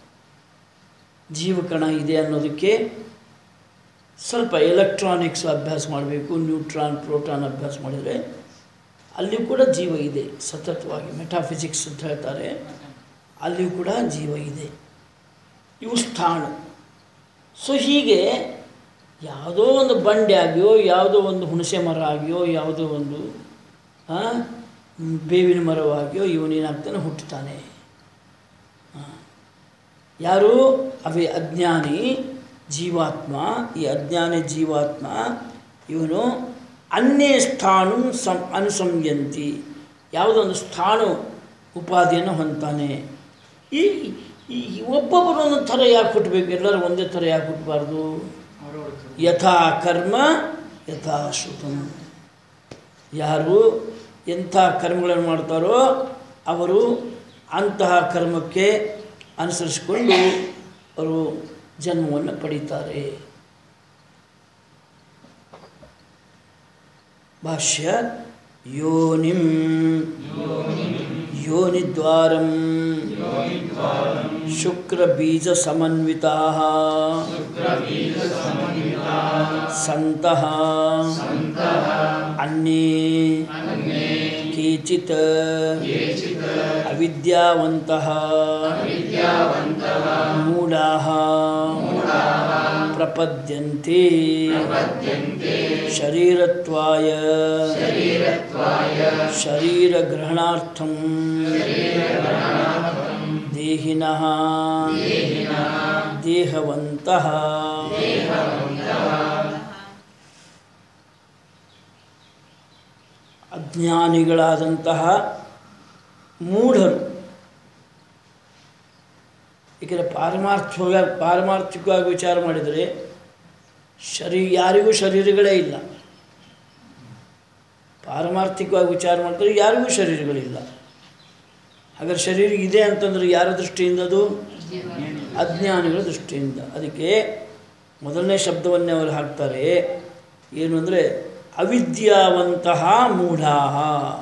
ಜೀವಕಣ ಇದೆ ಅನ್ನೋದಕ್ಕೆ ಸ್ವಲ್ಪ ಎಲೆಕ್ಟ್ರಾನಿಕ್ಸ್ ಅಭ್ಯಾಸ ಮಾಡಬೇಕು ನ್ಯೂಟ್ರಾನ್ ಪ್ರೋಟಾನ್ ಅಭ್ಯಾಸ ಮಾಡಿದರೆ ಅಲ್ಲಿಯೂ ಕೂಡ ಜೀವ ಇದೆ ಸತತವಾಗಿ ಮೆಟಾಫಿಸಿಕ್ಸ್ ಅಂತ ಹೇಳ್ತಾರೆ ಅಲ್ಲಿಯೂ ಕೂಡ ಜೀವ ಇದೆ ಇವು ಸ್ಥಾನ ಸೊ ಹೀಗೆ ಯಾವುದೋ ಒಂದು ಬಂಡೆ ಆಗಿಯೋ ಯಾವುದೋ ಒಂದು ಹುಣಸೆ ಮರ ಆಗಿಯೋ ಯಾವುದೋ ಒಂದು ಆ, ಬೇವಿನ ಮರವಾಗಿಯೋ ಇವನೇನಾಗ್ತಾನೆ ಹುಟ್ಟುತ್ತಾನೆ ಆ. ಯಾರು ಅವೇ ಅಜ್ಞಾನಿ ಜೀವಾತ್ಮ ಈ ಅಜ್ಞಾನಿ ಜೀವಾತ್ಮ ಇವನು ಅನ್ಯೇ ಸ್ಥಾನು ಸಂ ಅನುಸಂಯಂತಿ ಯಾವುದೊಂದು ಸ್ಥಾನು ಉಪಾಧಿಯನ್ನು ಹೊಂತಾನೆ ಈ ಈ ಒಬ್ಬೊಬ್ಬರು ಒಂದೊಂದು ಥರ ಯಾಕೆ ಹುಟ್ಟಬೇಕು ಎಲ್ಲರೂ ಒಂದೇ ಥರ ಯಾಕೆ ಹುಟ್ಟಬಾರ್ದು ಯಥಾ ಕರ್ಮ ಯಥಾ ಶ್ರುತಂ ಯಾರು ಎಂಥ ಕರ್ಮಗಳನ್ನು ಮಾಡ್ತಾರೋ ಅವರು ಅಂತಹ ಕರ್ಮಕ್ಕೆ ಅನುಸರಿಸಿಕೊಂಡು ಅವರು ಜನ್ಮವನ್ನು ಪಡೀತಾರೆ ಭಾಷ್ಯ ಯೋನಿಂ ಯೋನಿದ್ವಾರಂ ಶುಕ್ರಬೀಜ ಸಮನ್ವಿತಾ ಸಂತಹ ಅನ್ಯೇ ಕೇಚಿತ್ ಅವಿದ್ಯಾವಂತಃ ಮೂಢಾಃ ಪ್ರಪದ್ಯಂತೆ ಶರೀರತ್ವಾಯ ಶರೀರಗ್ರಹಣಾರ್ಥಂ ದೇಹಿನಃ ದೇಹವಂತಃ ಅಜ್ಞಾನಿಗಳಾದಂತಹ ಮೂಢರು ಏಕೆಂದರೆ ಪಾರಮಾರ್ಥವಾಗಿ ಪಾರಮಾರ್ಥಿಕವಾಗಿ ವಿಚಾರ ಮಾಡಿದರೆ ಶರೀ ಯಾರಿಗೂ ಶರೀರಗಳೇ ಇಲ್ಲ ಪಾರಮಾರ್ಥಿಕವಾಗಿ ವಿಚಾರ ಮಾಡಿದ್ರೆ ಯಾರಿಗೂ ಶರೀರಗಳಿಲ್ಲ ಹಾಗಾದ್ರೆ ಶರೀರ ಇದೆ ಅಂತಂದ್ರೆ ಯಾರ ದೃಷ್ಟಿಯಿಂದ ಅದು ಅಜ್ಞಾನಿಗಳ ದೃಷ್ಟಿಯಿಂದ ಅದಕ್ಕೆ ಮೊದಲನೇ ಶಬ್ದವನ್ನೇ ಅವರು ಹಾಕ್ತಾರೆ ಏನು ಅಂದರೆ ಅವಿದ್ಯಾವಂತಹ ಮೂಢಾಹ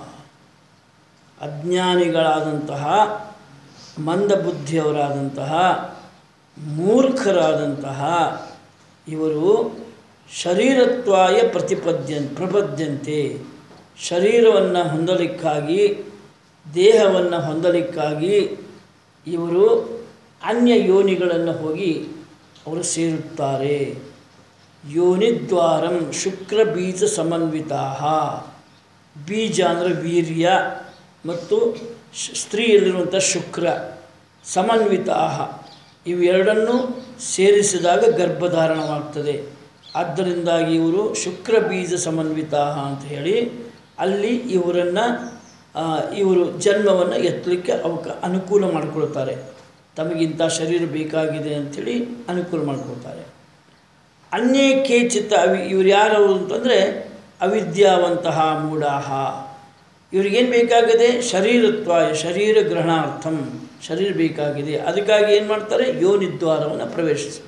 ಅಜ್ಞಾನಿಗಳಾದಂತಹ ಮಂದಬುದ್ಧಿಯವರಾದಂತಹ ಮೂರ್ಖರಾದಂತಹ ಇವರು ಶರೀರತ್ವಾಯ ಪ್ರತಿಪದ್ಯ ಪ್ರಪದ್ಯಂತೆ ಶರೀರವನ್ನು ಹೊಂದಲಿಕ್ಕಾಗಿ ದೇಹವನ್ನು ಹೊಂದಲಿಕ್ಕಾಗಿ ಇವರು ಅನ್ಯ ಯೋನಿಗಳನ್ನು ಹೋಗಿ ಅವರು ಸೇರುತ್ತಾರೆ ಯೋನಿದ್ವಾರಂ ಶುಕ್ರ ಬೀಜ ಸಮನ್ವಿತಾ ಬೀಜ ಅಂದರೆ ವೀರ್ಯ ಮತ್ತು ಶ್- ಸ್ತ್ರೀಯಲ್ಲಿರುವಂಥ ಶುಕ್ರ ಸಮನ್ವಿತಾ ಇವೆರಡನ್ನು ಸೇರಿಸಿದಾಗ ಗರ್ಭಧಾರಣವಾಗ್ತದೆ ಆದ್ದರಿಂದಾಗಿ ಇವರು ಶುಕ್ರ ಬೀಜ ಸಮನ್ವಿತಾ ಅಂತ ಹೇಳಿ ಅಲ್ಲಿ ಇವರನ್ನು ಇವರು ಜನ್ಮವನ್ನು ಎತ್ತಲಿಕ್ಕೆ ಅವಕ ಅನುಕೂಲ ಮಾಡಿಕೊಳ್ತಾರೆ ತಮಗಿಂಥ ಶರೀರ ಬೇಕಾಗಿದೆ ಅಂಥೇಳಿ ಅನುಕೂಲ ಮಾಡಿಕೊಳ್ತಾರೆ ಅನ್ಯೇ ಕೇಚಿತ್ತ ಅವಿ ಇವ್ರು ಯಾರು ಅಂತಂದರೆ ಅವಿದ್ಯಾವಂತಹ ಮೂಢಾಹ ಇವ್ರಿಗೇನು ಬೇಕಾಗಿದೆ ಶರೀರತ್ವ ಶರೀರ ಗ್ರಹಣಾರ್ಥಂ ಶರೀರ ಬೇಕಾಗಿದೆ ಅದಕ್ಕಾಗಿ ಏನು ಮಾಡ್ತಾರೆ ಯೋನಿದ್ವಾರವನ್ನು ಪ್ರವೇಶಿಸುತ್ತೆ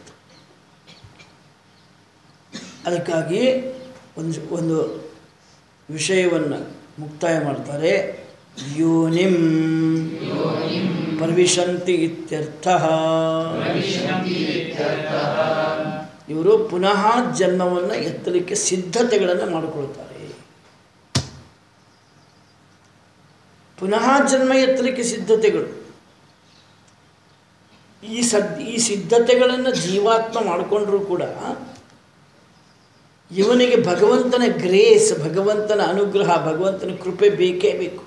ಅದಕ್ಕಾಗಿ ಒಂದು ಒಂದು ವಿಷಯವನ್ನು ಮುಕ್ತಾಯ ಮಾಡ್ತಾರೆ ಯೋನಿಂ ಪ್ರವಿಶಂತಿ ಇತ್ಯರ್ಥ ಇವರು ಪುನಃ ಜನ್ಮವನ್ನು ಎತ್ತಲಿಕ್ಕೆ ಸಿದ್ಧತೆಗಳನ್ನು ಮಾಡಿಕೊಳ್ತಾರೆ ಪುನಃ ಜನ್ಮ ಎತ್ತಲಿಕ್ಕೆ ಸಿದ್ಧತೆಗಳು ಈ ಸದ್ ಈ ಸಿದ್ಧತೆಗಳನ್ನು ಜೀವಾತ್ಮ ಮಾಡಿಕೊಂಡ್ರೂ ಕೂಡ ಇವನಿಗೆ ಭಗವಂತನ ಗ್ರೇಸ್ ಭಗವಂತನ ಅನುಗ್ರಹ ಭಗವಂತನ ಕೃಪೆ ಬೇಕೇ ಬೇಕು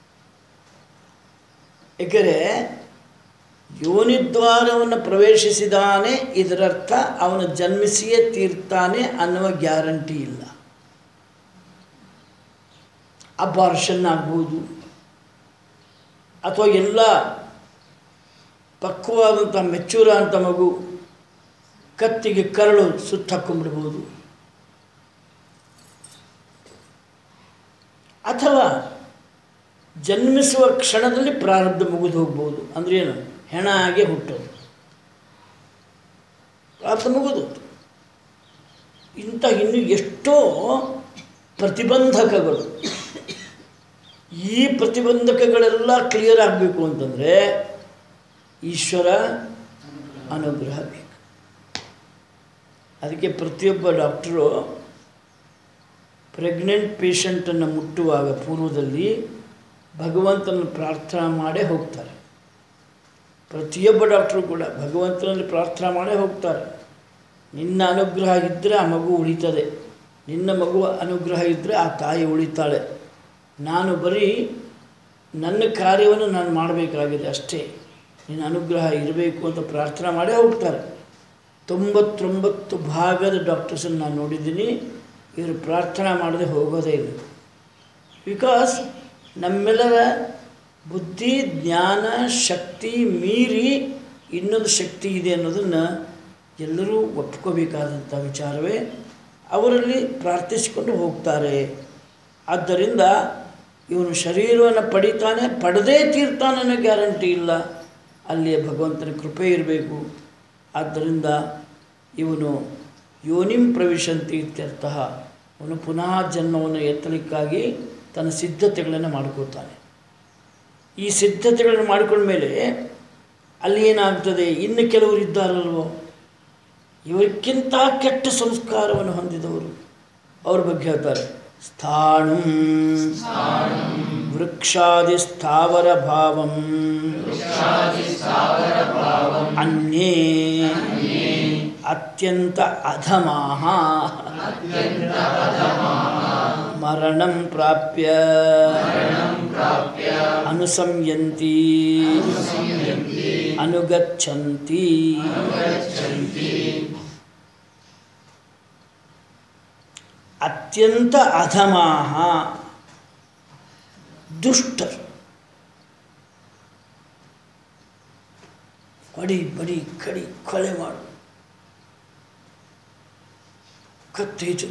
ಏಕೆಂದರೆ ಯೋನಿದ್ವಾರವನ್ನು ಪ್ರವೇಶಿಸಿದಾನೆ ಇದರರ್ಥ ಅವನು ಜನ್ಮಿಸಿಯೇ ತೀರ್ತಾನೆ ಅನ್ನುವ ಗ್ಯಾರಂಟಿ ಇಲ್ಲ ಅಬಾರ್ಷನ್ ಆಗ್ಬೋದು ಅಥವಾ ಎಲ್ಲ ಪಕ್ವವಾದಂಥ ಮೆಚ್ಚೂರ ಅಂತ ಮಗು ಕತ್ತಿಗೆ ಕರಳು ಸುತ್ತಾಕೊಂಡ್ಬಿಡ್ಬೋದು ಅಥವಾ ಜನ್ಮಿಸುವ ಕ್ಷಣದಲ್ಲಿ ಪ್ರಾರಬ್ಧ ಮುಗಿದು ಹೋಗ್ಬೋದು ಅಂದ್ರೆ ಏನು ಹೆಣ ಆಗಿ ಹುಟ್ಟೋದು ಪ್ರಾರಬ್ಧ ಮುಗಿದು ಇಂಥ ಇನ್ನು ಎಷ್ಟೋ ಪ್ರತಿಬಂಧಕಗಳು ಈ ಪ್ರತಿಬಂಧಕಗಳೆಲ್ಲ ಕ್ಲಿಯರ್ ಆಗಬೇಕು ಅಂತಂದರೆ ಈಶ್ವರ ಅನುಗ್ರಹ ಬೇಕು ಅದಕ್ಕೆ ಪ್ರತಿಯೊಬ್ಬ ಡಾಕ್ಟರು ಪ್ರೆಗ್ನೆಂಟ್ ಪೇಷಂಟನ್ನು ಮುಟ್ಟುವಾಗ ಪೂರ್ವದಲ್ಲಿ ಭಗವಂತನ ಪ್ರಾರ್ಥನಾ ಮಾಡೇ ಹೋಗ್ತಾರೆ ಪ್ರತಿಯೊಬ್ಬ ಡಾಕ್ಟ್ರು ಕೂಡ ಭಗವಂತನಲ್ಲಿ ಪ್ರಾರ್ಥನಾ ಮಾಡೇ ಹೋಗ್ತಾರೆ ನಿನ್ನ ಅನುಗ್ರಹ ಇದ್ದರೆ ಆ ಮಗು ಉಳಿತದೆ ನಿನ್ನ ಮಗು ಅನುಗ್ರಹ ಇದ್ದರೆ ಆ ತಾಯಿ ಉಳಿತಾಳೆ ನಾನು ಬರೀ ನನ್ನ ಕಾರ್ಯವನ್ನು ನಾನು ಮಾಡಬೇಕಾಗಿದೆ ಅಷ್ಟೇ ನಿನ್ನ ಅನುಗ್ರಹ ಇರಬೇಕು ಅಂತ ಪ್ರಾರ್ಥನೆ ಮಾಡೇ ಹೋಗ್ತಾರೆ ತೊಂಬತ್ತೊಂಬತ್ತು ಭಾಗದ ಡಾಕ್ಟರ್ಸನ್ನು ನಾನು ನೋಡಿದ್ದೀನಿ ಇವರು ಪ್ರಾರ್ಥನಾ ಮಾಡದೆ ಹೋಗೋದೇ ಇಲ್ಲ ಬಿಕಾಸ್ ನಮ್ಮೆಲ್ಲರ ಬುದ್ಧಿ ಜ್ಞಾನ ಶಕ್ತಿ ಮೀರಿ ಇನ್ನೊಂದು ಶಕ್ತಿ ಇದೆ ಅನ್ನೋದನ್ನು ಎಲ್ಲರೂ ಒಪ್ಕೋಬೇಕಾದಂಥ ವಿಚಾರವೇ ಅವರಲ್ಲಿ ಪ್ರಾರ್ಥಿಸಿಕೊಂಡು ಹೋಗ್ತಾರೆ ಆದ್ದರಿಂದ ಇವನು ಶರೀರವನ್ನು ಪಡಿತಾನೆ ಪಡೆದೇ ತೀರ್ತಾನೆ ಅನ್ನೋ ಗ್ಯಾರಂಟಿ ಇಲ್ಲ ಅಲ್ಲಿ ಭಗವಂತನ ಕೃಪೆ ಇರಬೇಕು ಆದ್ದರಿಂದ ಇವನು ಯೋನಿಂ ಪ್ರವಿಶಂತಿ ಇತ್ಯರ್ಥ ಅವನು ಪುನಃ ಜನ್ಮವನ್ನು ಎತ್ತಲಿಕ್ಕಾಗಿ ತನ್ನ ಸಿದ್ಧತೆಗಳನ್ನು ಮಾಡ್ಕೋತಾನೆ ಈ ಸಿದ್ಧತೆಗಳನ್ನು ಮಾಡಿಕೊಂಡ್ಮೇಲೆ ಅಲ್ಲಿ ಏನಾಗ್ತದೆ ಇನ್ನು ಕೆಲವರು ಇದ್ದಾರಲ್ವೋ ಇವಕ್ಕಿಂತ ಕೆಟ್ಟ ಸಂಸ್ಕಾರವನ್ನು ಹೊಂದಿದವರು ಅವ್ರ ಬಗ್ಗೆ ಹೇಳ್ತಾರೆ ಸ್ಥಾಣು ವೃಕ್ಷಾದಿ ಸ್ಥಾವರ ಭಾವಂ ಅನ್ಯೇ ಅತ್ಯಂತ ಅಧಮಾಹ ಮರಣಂ ಪ್ರಾಪ್ಯ ಅನುಸಂಯಂತಿ ಅನುಗಚ್ಚಂತಿ ಅತ್ಯಂತ ಅಧಮಾಹ ದುಷ್ಟರು ಹೊಡಿ ಬಡಿ ಕಡಿ ಕೊಲೆ ಮಾಡು ಕತ್ತೇಜು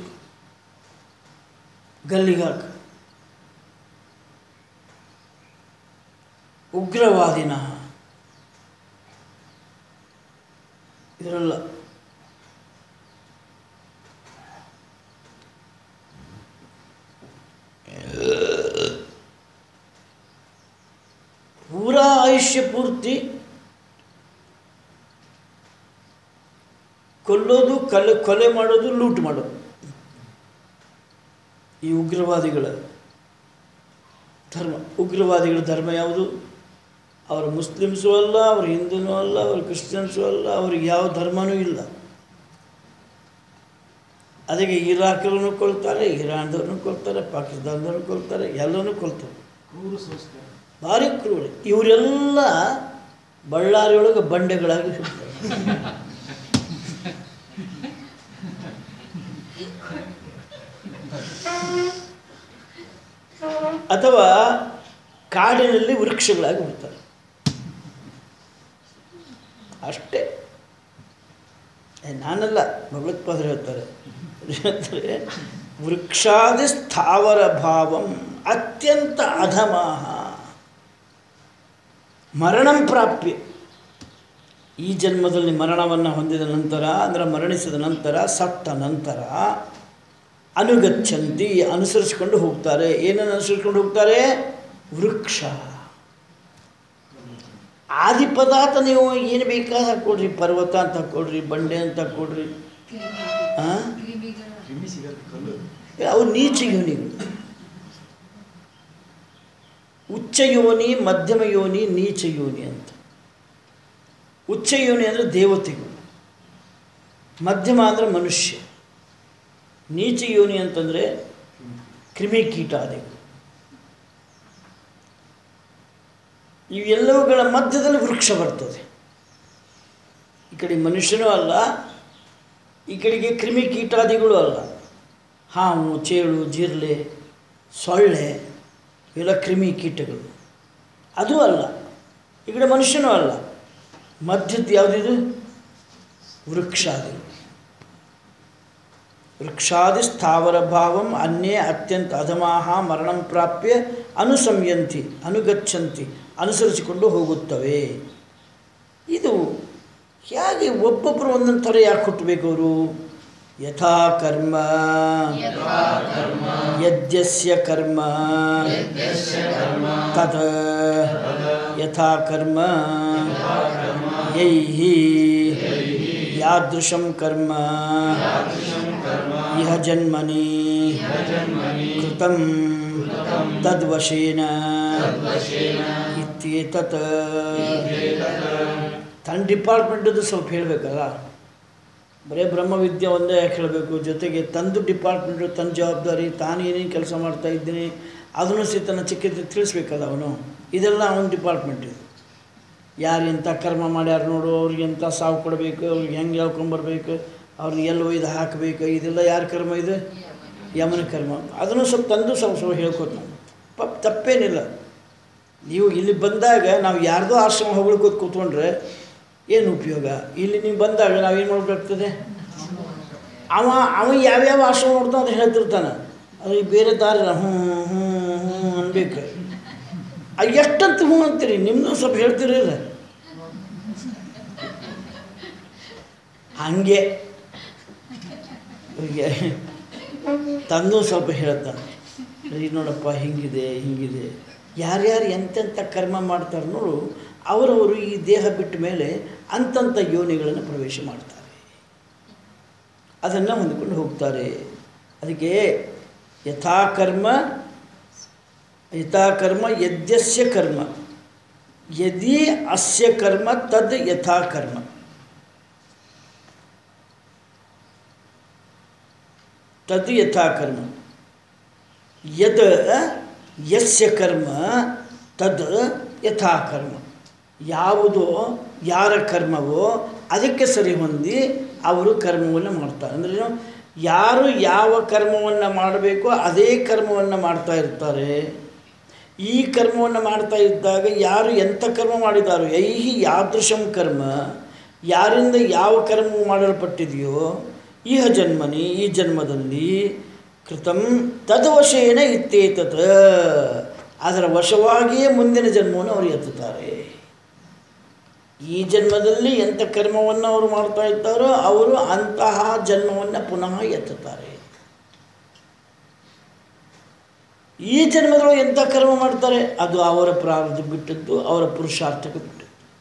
ಗಲ್ಲಿಗಾಕ ಉಗ್ರವಾದಿನ ಇದರಲ್ಲ ಪೂರಾ ಆಯುಷ್ಯ ಪೂರ್ತಿ ಕೊಲ್ಲೋದು ಕಲೆ ಕೊಲೆ ಮಾಡೋದು ಲೂಟ್ ಮಾಡೋದು ಈ ಉಗ್ರವಾದಿಗಳ ಧರ್ಮ ಉಗ್ರವಾದಿಗಳ ಧರ್ಮ ಯಾವುದು ಅವರು ಮುಸ್ಲಿಮ್ಸು ಅಲ್ಲ ಅವರು ಹಿಂದೂನೂ ಅಲ್ಲ ಅವರು ಕ್ರಿಶ್ಚಿಯನ್ಸು ಅಲ್ಲ ಅವ್ರಿಗೆ ಯಾವ ಧರ್ಮನೂ ಇಲ್ಲ ಅದಕ್ಕೆ ಇರಾಕಲ್ಲೂ ಕೊಲ್ತಾರೆ ಇರಾನ್ದವ್ರನ್ನೂ ಕೊಲ್ತಾರೆ ಪಾಕಿಸ್ತಾನದವ್ರನ್ನೂ ಕೊಲ್ತಾರೆ ಎಲ್ಲನೂ ಕೊಲ್ತಾರೆ ಕ್ರೂರ ಸಂಸ್ಕಾರ ಭಾರಿ ಕ್ರೂರ ಇವರೆಲ್ಲ ಬಳ್ಳಾರಿಯೊಳಗೆ ಬಂಡೆಗಳಾಗಿ ಹುಟ್ಟುತ್ತಾರೆ ಅಥವಾ ಕಾಡಿನಲ್ಲಿ ವೃಕ್ಷಗಳಾಗಿ ಹುಡ್ತಾರೆ ಅಷ್ಟೇ ಏ, ನಾನಲ್ಲ ಭಗವತ್ಪಾದರು ಹೇಳ್ತಾರೆ ಹೇಳ್ತಾರೆ ವೃಕ್ಷಾದಿ ಸ್ಥಾವರ ಭಾವಂ ಅತ್ಯಂತ ಅಧಮಾಹ ಮರಣಂ ಪ್ರಾಪ್ಯ ಈ ಜನ್ಮದಲ್ಲಿ ಮರಣವನ್ನು ಹೊಂದಿದ ನಂತರ ಅಂದರೆ ಮರಣಿಸಿದ ನಂತರ ಸತ್ತ ನಂತರ ಅನುಗಚ್ಚಂತಿ ಅನುಸರಿಸಿಕೊಂಡು ಹೋಗ್ತಾರೆ ಏನನ್ನು ಅನುಸರಿಸ್ಕೊಂಡು ಹೋಗ್ತಾರೆ ವೃಕ್ಷ ಆದಿ ಪದಾರ್ಥ ನೀವು ಏನು ಬೇಕಾದ ಹಾಕ್ಕೊಡ್ರಿ ಪರ್ವತ ಅಂತ ಹಾಕ್ಕೊಡ್ರಿ ಬಂಡೆ ಅಂತ ಹಾಕ್ಕೊಡ್ರಿ ಆ? ಕ್ರಿಮಿ ಸಿಗತ್ತೆ ಕಲ್ಲು ಅವು ನೀಚ ಯೋನಿಗಳು ಉಚ್ಚ ಯೋನಿ ಮಧ್ಯಮ ಯೋನಿ ನೀಚ ಯೋನಿ ಅಂತ ಉಚ್ಚ ಯೋನಿ ಅಂದರೆ ದೇವತೆಗಳು ಮಧ್ಯಮ ಅಂದರೆ ಮನುಷ್ಯ ನೀಚ ಯೋನಿ ಅಂತಂದರೆ ಕ್ರಿಮಿಕೀಟಾದಿಗಳು ಇವೆಲ್ಲವುಗಳ ಮಧ್ಯದಲ್ಲಿ ವೃಕ್ಷ ಬರ್ತದೆ ಈ ಕಡೆ ಮನುಷ್ಯನೂ ಅಲ್ಲ ಈ ಕಡೆಗೆ ಕ್ರಿಮಿಕೀಟಾದಿಗಳು ಅಲ್ಲ ಹಾವು ಚೇಳು ಜಿರ್ಲೆ ಸೊಳ್ಳೆ ಇವೆಲ್ಲ ಕ್ರಿಮಿ ಕೀಟಗಳು ಅದು ಅಲ್ಲ ಈ ಕಡೆ ಮನುಷ್ಯನೂ ಅಲ್ಲ ಮಧ್ಯದ ಯಾವುದಿದು ವೃಕ್ಷಾದಿ ವೃಕ್ಷಾದಿ ಸ್ಥಾವರ ಭಾವಂ ಅನ್ಯೇ ಅತ್ಯಂತ ಅಧಮಾಹ ಮರಣಂ ಪ್ರಾಪ್ಯ ಅನುಸಂಯಂತಿ ಅನುಗಚ್ಚಂತಿ ಅನುಸರಿಸಿಕೊಂಡು ಹೋಗುತ್ತವೆ ಇದು ಹೇಗೆ ಒಬ್ಬೊಬ್ಬರು ಒಂದೊಂದು ಥರ ಯಾಕೆ ಹುಟ್ಟಬೇಕು ಅವರು ಯಥಾ ಕರ್ಮ ಯದ್ಯಸ್ಯ ಕರ್ಮ ತದ ಯಥಾ ಕರ್ಮ ಯೈಃ ಯಾದೃಶಂ ಕರ್ಮ ಇಹ ಜನ್ಮನಿ ಕೃತಂ ತದ್ವಶೇನ ಇತ್ಯೇತತ್ ತನ್ನ ಡಿಪಾರ್ಟ್ಮೆಂಟದ್ದು ಸ್ವಲ್ಪ ಹೇಳಬೇಕಲ್ಲ ಬರೀ ಬ್ರಹ್ಮವಿದ್ಯೆ ಒಂದೇ ಯಾಕೆ ಹೇಳಬೇಕು ಜೊತೆಗೆ ತಂದು ಡಿಪಾರ್ಟ್ಮೆಂಟು ತನ್ನ ಜವಾಬ್ದಾರಿ ತಾನು ಏನೇನು ಕೆಲಸ ಮಾಡ್ತಾ ಇದ್ದೀನಿ ಅದನ್ನು ಸಹಿತ ತನ್ನ ಚಿಕ್ಕ ತಿಳಿಸ್ಬೇಕಲ್ಲ ಅವನು ಇದೆಲ್ಲ ಅವನ ಡಿಪಾರ್ಟ್ಮೆಂಟ್ ಇದು ಯಾರು ಎಂಥ ಕರ್ಮ ಮಾಡ್ಯಾರ ನೋಡು ಅವ್ರಿಗೆ ಎಂಥ ಸಾವು ಕೊಡಬೇಕು ಅವ್ರಿಗೆ ಹೆಂಗೆ ಹೇಳ್ಕೊಂಬರ್ಬೇಕು ಅವ್ರನ್ನ ಎಲ್ಲಿ ಒಯ್ದು ಹಾಕಬೇಕು ಇದೆಲ್ಲ ಯಾರ ಕರ್ಮ ಇದು ಯಮನ ಕರ್ಮ ಅದನ್ನು ಸ್ವಲ್ಪ ತಂದು ಸ್ವಲ್ಪ ಸ್ವಲ್ಪ ಹೇಳ್ಕೊತ ನಾನು ಪಾಪ ತಪ್ಪೇನಿಲ್ಲ ನೀವು ಇಲ್ಲಿ ಬಂದಾಗ ನಾವು ಯಾರ್ದೋ ಆಶ್ರಮ ಹೊಗಳ್ಕೋತ ಕೂತ್ಕೊಂಡ್ರೆ ಏನು ಉಪಯೋಗ ಇಲ್ಲಿ ನೀವು ಬಂದಾಗ ನಾವೇನು ಮಾಡಬೇಕಾಗ್ತದೆ ಅವ ಅವ ಯಾವ್ಯಾವ ಆಶ್ರಮ ನೋಡ್ತಾನೆ ಅದು ಹೇಳ್ತಿರ್ತಾನೆ ಅದು ಈ ಬೇರೆ ದಾರಿ ಹ್ಞೂ ಹ್ಞೂ ಹ್ಞೂ ಅನ್ಬೇಕು ಆ ಎಷ್ಟಂತ ಹ್ಞೂ ಅಂತೀರಿ ನಿಮ್ಮದು ಸ್ವಲ್ಪ ಹೇಳ್ತೀರಿಲ್ಲ ಹಂಗೆ ಹೀಗೆ ತಂದು ಸ್ವಲ್ಪ ಹೇಳ್ತಾನೆ ಇದು ನೋಡಪ್ಪ ಹಿಂಗಿದೆ ಹಿಂಗಿದೆ ಯಾರ್ಯಾರು ಎಂತೆಂಥ ಕರ್ಮ ಮಾಡ್ತಾರೆ ನೋಡು ಅವರವರು ಈ ದೇಹ ಬಿಟ್ಟ ಮೇಲೆ ಅಂತಂಥ ಯೋನಿಗಳನ್ನು ಪ್ರವೇಶ ಮಾಡ್ತಾರೆ ಅದನ್ನು ಹೊಂದಿಕೊಂಡು ಹೋಗ್ತಾರೆ ಅದಕ್ಕೆ ಯಥಾಕರ್ಮ ಯಥಾಕರ್ಮ ಯದ್ಯಸ್ಯ ಕರ್ಮ ಯದಿ ಅಸ್ಯ ಕರ್ಮ ತದ್ ಯಥಾಕರ್ಮ ತದ್ ಯಥಾಕರ್ಮ ಯದ್ ಯಸ್ಯ ಕರ್ಮ ತದ್ ಯಥಾಕರ್ಮ ಯಾವುದೋ ಯಾರ ಕರ್ಮವೋ ಅದಕ್ಕೆ ಸರಿ ಹೊಂದಿ ಅವರು ಕರ್ಮವನ್ನು ಮಾಡ್ತಾರೆ ಅಂದರೆ ಏನು? ಯಾರು ಯಾವ ಕರ್ಮವನ್ನು ಮಾಡಬೇಕೋ ಅದೇ ಕರ್ಮವನ್ನು ಮಾಡ್ತಾ ಇರ್ತಾರೆ ಈ ಕರ್ಮವನ್ನು ಮಾಡ್ತಾ ಇದ್ದಾಗ ಯಾರು ಎಂಥ ಕರ್ಮ ಮಾಡಿದಾರೋ ಯೈಹಿ ಯಾದೃಶಂ ಕರ್ಮ ಯಾರಿಂದ ಯಾವ ಕರ್ಮ ಮಾಡಲ್ಪಟ್ಟಿದೆಯೋ ಇಹ ಜನ್ಮನಿ ಈ ಜನ್ಮದಲ್ಲಿ ಕೃತಂ ತದ್ವಶೇನ ಇತ್ತೇತತ್ ಅದರ ವಶವಾಗಿಯೇ ಮುಂದಿನ ಜನ್ಮವನ್ನು ಅವರು ಎತ್ತುತ್ತಾರೆ ಈ ಜನ್ಮದಲ್ಲಿ ಎಂಥ ಕರ್ಮವನ್ನು ಅವರು ಮಾಡ್ತಾ ಇದ್ದಾರೋ ಅವರು ಅಂತಹ ಜನ್ಮವನ್ನು ಪುನಃ ಎತ್ತುತ್ತಾರೆ ಈ ಜನ್ಮದೊಳಗೆ ಎಂಥ ಕರ್ಮ ಮಾಡ್ತಾರೆ ಅದು ಅವರ ಪ್ರಾರಬ್ಧ ಬಿಟ್ಟದ್ದು ಅವರ ಪುರುಷಾರ್ಥಕ್ಕೆ ಬಿಟ್ಟದ್ದು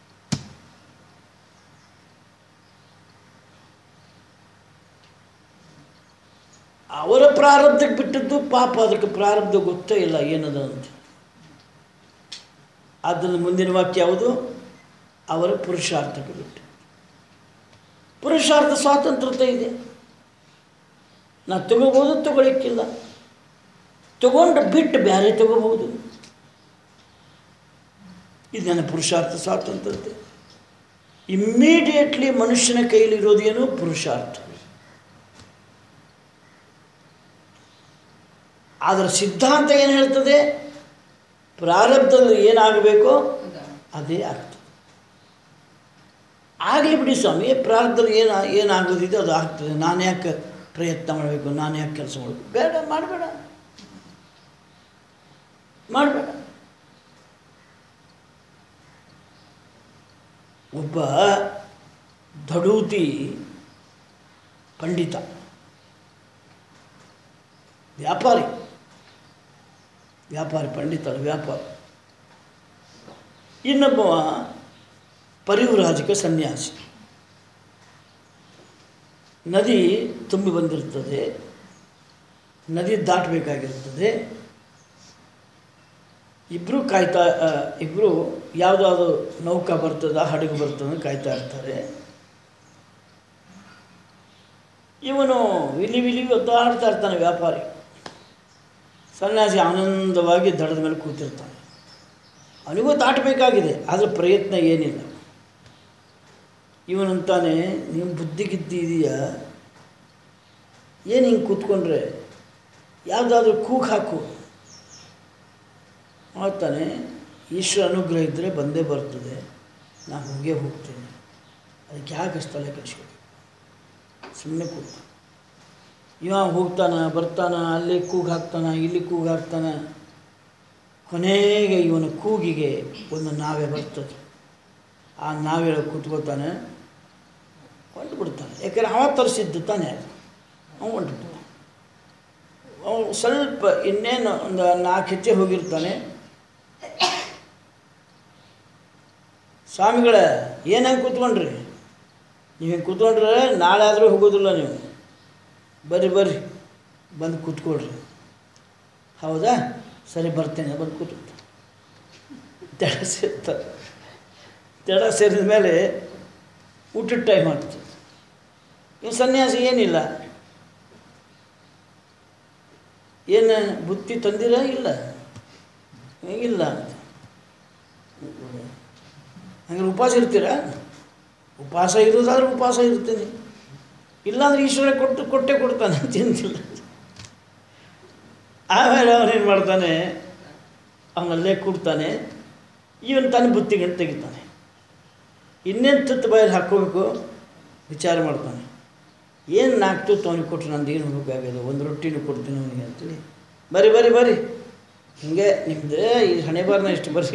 ಅವರ ಪ್ರಾರಬ್ಧಕ್ಕೆ ಬಿಟ್ಟದ್ದು ಪಾಪ ಅದಕ್ಕೆ ಪ್ರಾರಬ್ಧ ಗೊತ್ತೇ ಇಲ್ಲ ಏನದ ಅಂತ ಅದನ್ನು ಮುಂದಿನ ವಾಕ್ಯ ಯಾವುದು ಅವರ ಪುರುಷಾರ್ಥಕ್ಕೆ ಬಿಟ್ಟು ಪುರುಷಾರ್ಥ ಸ್ವಾತಂತ್ರ್ಯತೆ ಇದೆ ನಾ ತಗೋಬೋದು ತಗೊಳಿಕ್ಕಿಲ್ಲ ತಗೊಂಡು ಬಿಟ್ಟು ಬೇರೆ ತಗೋಬಹುದು ಇದು ನನ್ನ ಪುರುಷಾರ್ಥ ಸ್ವಾತಂತ್ರ್ಯತೆ ಇಮ್ಮಿಡಿಯೇಟ್ಲಿ ಮನುಷ್ಯನ ಕೈಲಿರೋದು ಏನು ಪುರುಷಾರ್ಥ ಅದರ ಸಿದ್ಧಾಂತ ಏನು ಹೇಳ್ತದೆ ಪ್ರಾರಬ್ಧದಲ್ಲಿ ಏನಾಗಬೇಕೋ ಅದೇ ಆಗ್ತದೆ ಆಗಲಿ ಬಿಡಿ ಸ್ವಾಮಿ ಪ್ರಾರಬ್ಧದಲ್ಲಿ ಏನು ಏನಾಗೋದಿದೆ ಅದು ಆಗ್ತದೆ ನಾನು ಯಾಕೆ ಪ್ರಯತ್ನ ಮಾಡಬೇಕು ನಾನು ಯಾಕೆ ಕೆಲಸ ಮಾಡಬೇಕು ಬೇಡ ಮಾಡಬೇಡ ಮಾಡಬೇಡ ಒಬ್ಬ ದಡೂತಿ ಪಂಡಿತ ವ್ಯಾಪಾರಿ ವ್ಯಾಪಾರಿ ಪಂಡಿತ ಅಲ್ಲ, ವ್ಯಾಪಾರಿ ಇನ್ನೊಬ್ಬ ಪರಿವ್ರಾಜಕ ಸನ್ಯಾಸಿ ನದಿ ತುಂಬಿ ಬಂದಿರ್ತದೆ ನದಿ ದಾಟಬೇಕಾಗಿರ್ತದೆ ಇಬ್ಬರು ಕಾಯ್ತಾ ಇಬ್ಬರು ಯಾವುದಾದ್ರು ನೌಕಾ ಬರ್ತದ ಹಡಗು ಬರ್ತದ ಅಂತ ಕಾಯ್ತಾ ಇರ್ತಾರೆ ಇವನು ವಿಲಿ ವಿಲಿ ಒದ್ದಾಡ್ತಾ ಇರ್ತಾನೆ ವ್ಯಾಪಾರಿ ಸನ್ಯಾಸಿ ಆನಂದವಾಗಿ ದಡದ ಮೇಲೆ ಕೂತಿರ್ತಾನೆ ಅವನಿಗೂ ದಾಟಬೇಕಾಗಿದೆ ಆದರೆ ಪ್ರಯತ್ನ ಏನಿಲ್ಲ ಇವನಂತಾನೆ ನೀವು ಬುದ್ಧಿಗಿದ್ದಿ ಇದೆಯಾ ಏನು ಹಿಂಗೆ ಕೂತ್ಕೊಂಡ್ರೆ ಯಾವುದಾದ್ರೂ ಕೂಗು ಹಾಕು ಮಾಡ್ತಾನೆ ಈಶ್ವರ ಅನುಗ್ರಹ ಇದ್ದರೆ ಬಂದೇ ಬರ್ತದೆ ನಾನು ಹೋಗೇ ಹೋಗ್ತೇನೆ ಅದಕ್ಕೆ ಯಾಕೆ ಅಷ್ಟು ತಲೆ ಕೆಡಿಸ್ಕೊಬೇಕು ಸುಮ್ಮನೆ ಕೂತ ಇವ ಹೋಗ್ತಾನ ಬರ್ತಾನ ಅಲ್ಲಿ ಕೂಗು ಹಾಕ್ತಾನ ಇಲ್ಲಿ ಕೂಗು ಹಾಕ್ತಾನ ಕೊನೆಗೆ ಇವನ ಕೂಗಿಗೆ ಒಂದು ನಾವೆ ಬರ್ತದೆ ಆ ನಾವೆ ಕೂತ್ಕೋತಾನೆ ಹೊಂಟು ಬಿಡ್ತಾನೆ ಯಾಕಂದ್ರೆ ಅವ ತರಿಸಿದ್ದು ತಾನೇ ಅದು ಅವನು ಹೊಂಟು ಬಿಡ್ತಾನೆ ಅವನು ಸ್ವಲ್ಪ ಇನ್ನೇನು ಒಂದು ನಾಲ್ಕು ಹೆಜ್ಜೆ ಹೋಗಿರ್ತಾನೆ ಸ್ವಾಮಿಗಳ ಏನಂಗೆ ಕೂತ್ಕೊಂಡ್ರಿ ನೀವು ಹಿಂಗೆ ಕೂತ್ಕೊಂಡ್ರೆ ನಾಳೆ ಆದರೂ ಹೋಗೋದಿಲ್ಲ ನೀವು ಬರ್ರಿ ಬರ್ರಿ ಬಂದು ಕೂತ್ಕೊಳ್ರಿ ಹೌದಾ ಸರಿ ಬರ್ತೇನೆ ಬಂದು ಕೂತ್ಕೊಳ್ತಾರೆ ತೆಡ ಸೇರ್ತಾರೆ ತೆಡ ಸೇರಿದ ಮೇಲೆ ಊಟದ ಟೈಮ್ ಆಗ್ತದೆ ಇವು ಸನ್ಯಾಸಿ ಏನಿಲ್ಲ ಏನು ಬುತ್ತಿ ತಂದಿರ ಇಲ್ಲ ಇಲ್ಲ ಅಂತ ಹಂಗೆ ಉಪವಾಸ ಇರ್ತೀರಾ ಉಪವಾಸ ಇರೋದಾದ್ರೆ ಉಪವಾಸ ಇರ್ತೀನಿ ಇಲ್ಲಾಂದ್ರೆ ಈಶ್ವರ ಕೊಟ್ಟು ಕೊಟ್ಟೆ ಕೊಡ್ತಾನೆ ತಿಂತಿಲ್ಲ ಆಮೇಲೆ ಅವನೇನು ಮಾಡ್ತಾನೆ ಅವನಲ್ಲೇ ಕೂಡ್ತಾನೆ ಇವನು ತನ್ನ ಬುತ್ತಿಗಂಟು ತೆಗಿತಾನೆ ಇನ್ನೇನು ತುತ್ತು ಬಾಯಲ್ಲಿ ಹಾಕ್ಕೋಬೇಕು ವಿಚಾರ ಮಾಡ್ತಾನೆ ಏನು ನಾಲ್ಕು ತುತ್ತು ಅವನಿಗೆ ಕೊಟ್ಟರೆ ನಂದು ಏನು ಹೋಗಬೇಕಾಗಿದೆ ಒಂದು ರೊಟ್ಟಿನೂ ಕೊಡ್ತೀನಿ ಅವನಿಗೆ ಅಂತೇಳಿ ಬರ್ರಿ ಬರ್ರಿ ಬರ್ರಿ ಹಿಂಗೆ ನಿಮ್ಮದು ಈ ಹಣೆ ಬಾರನ ಇಷ್ಟು ಬರ್ರಿ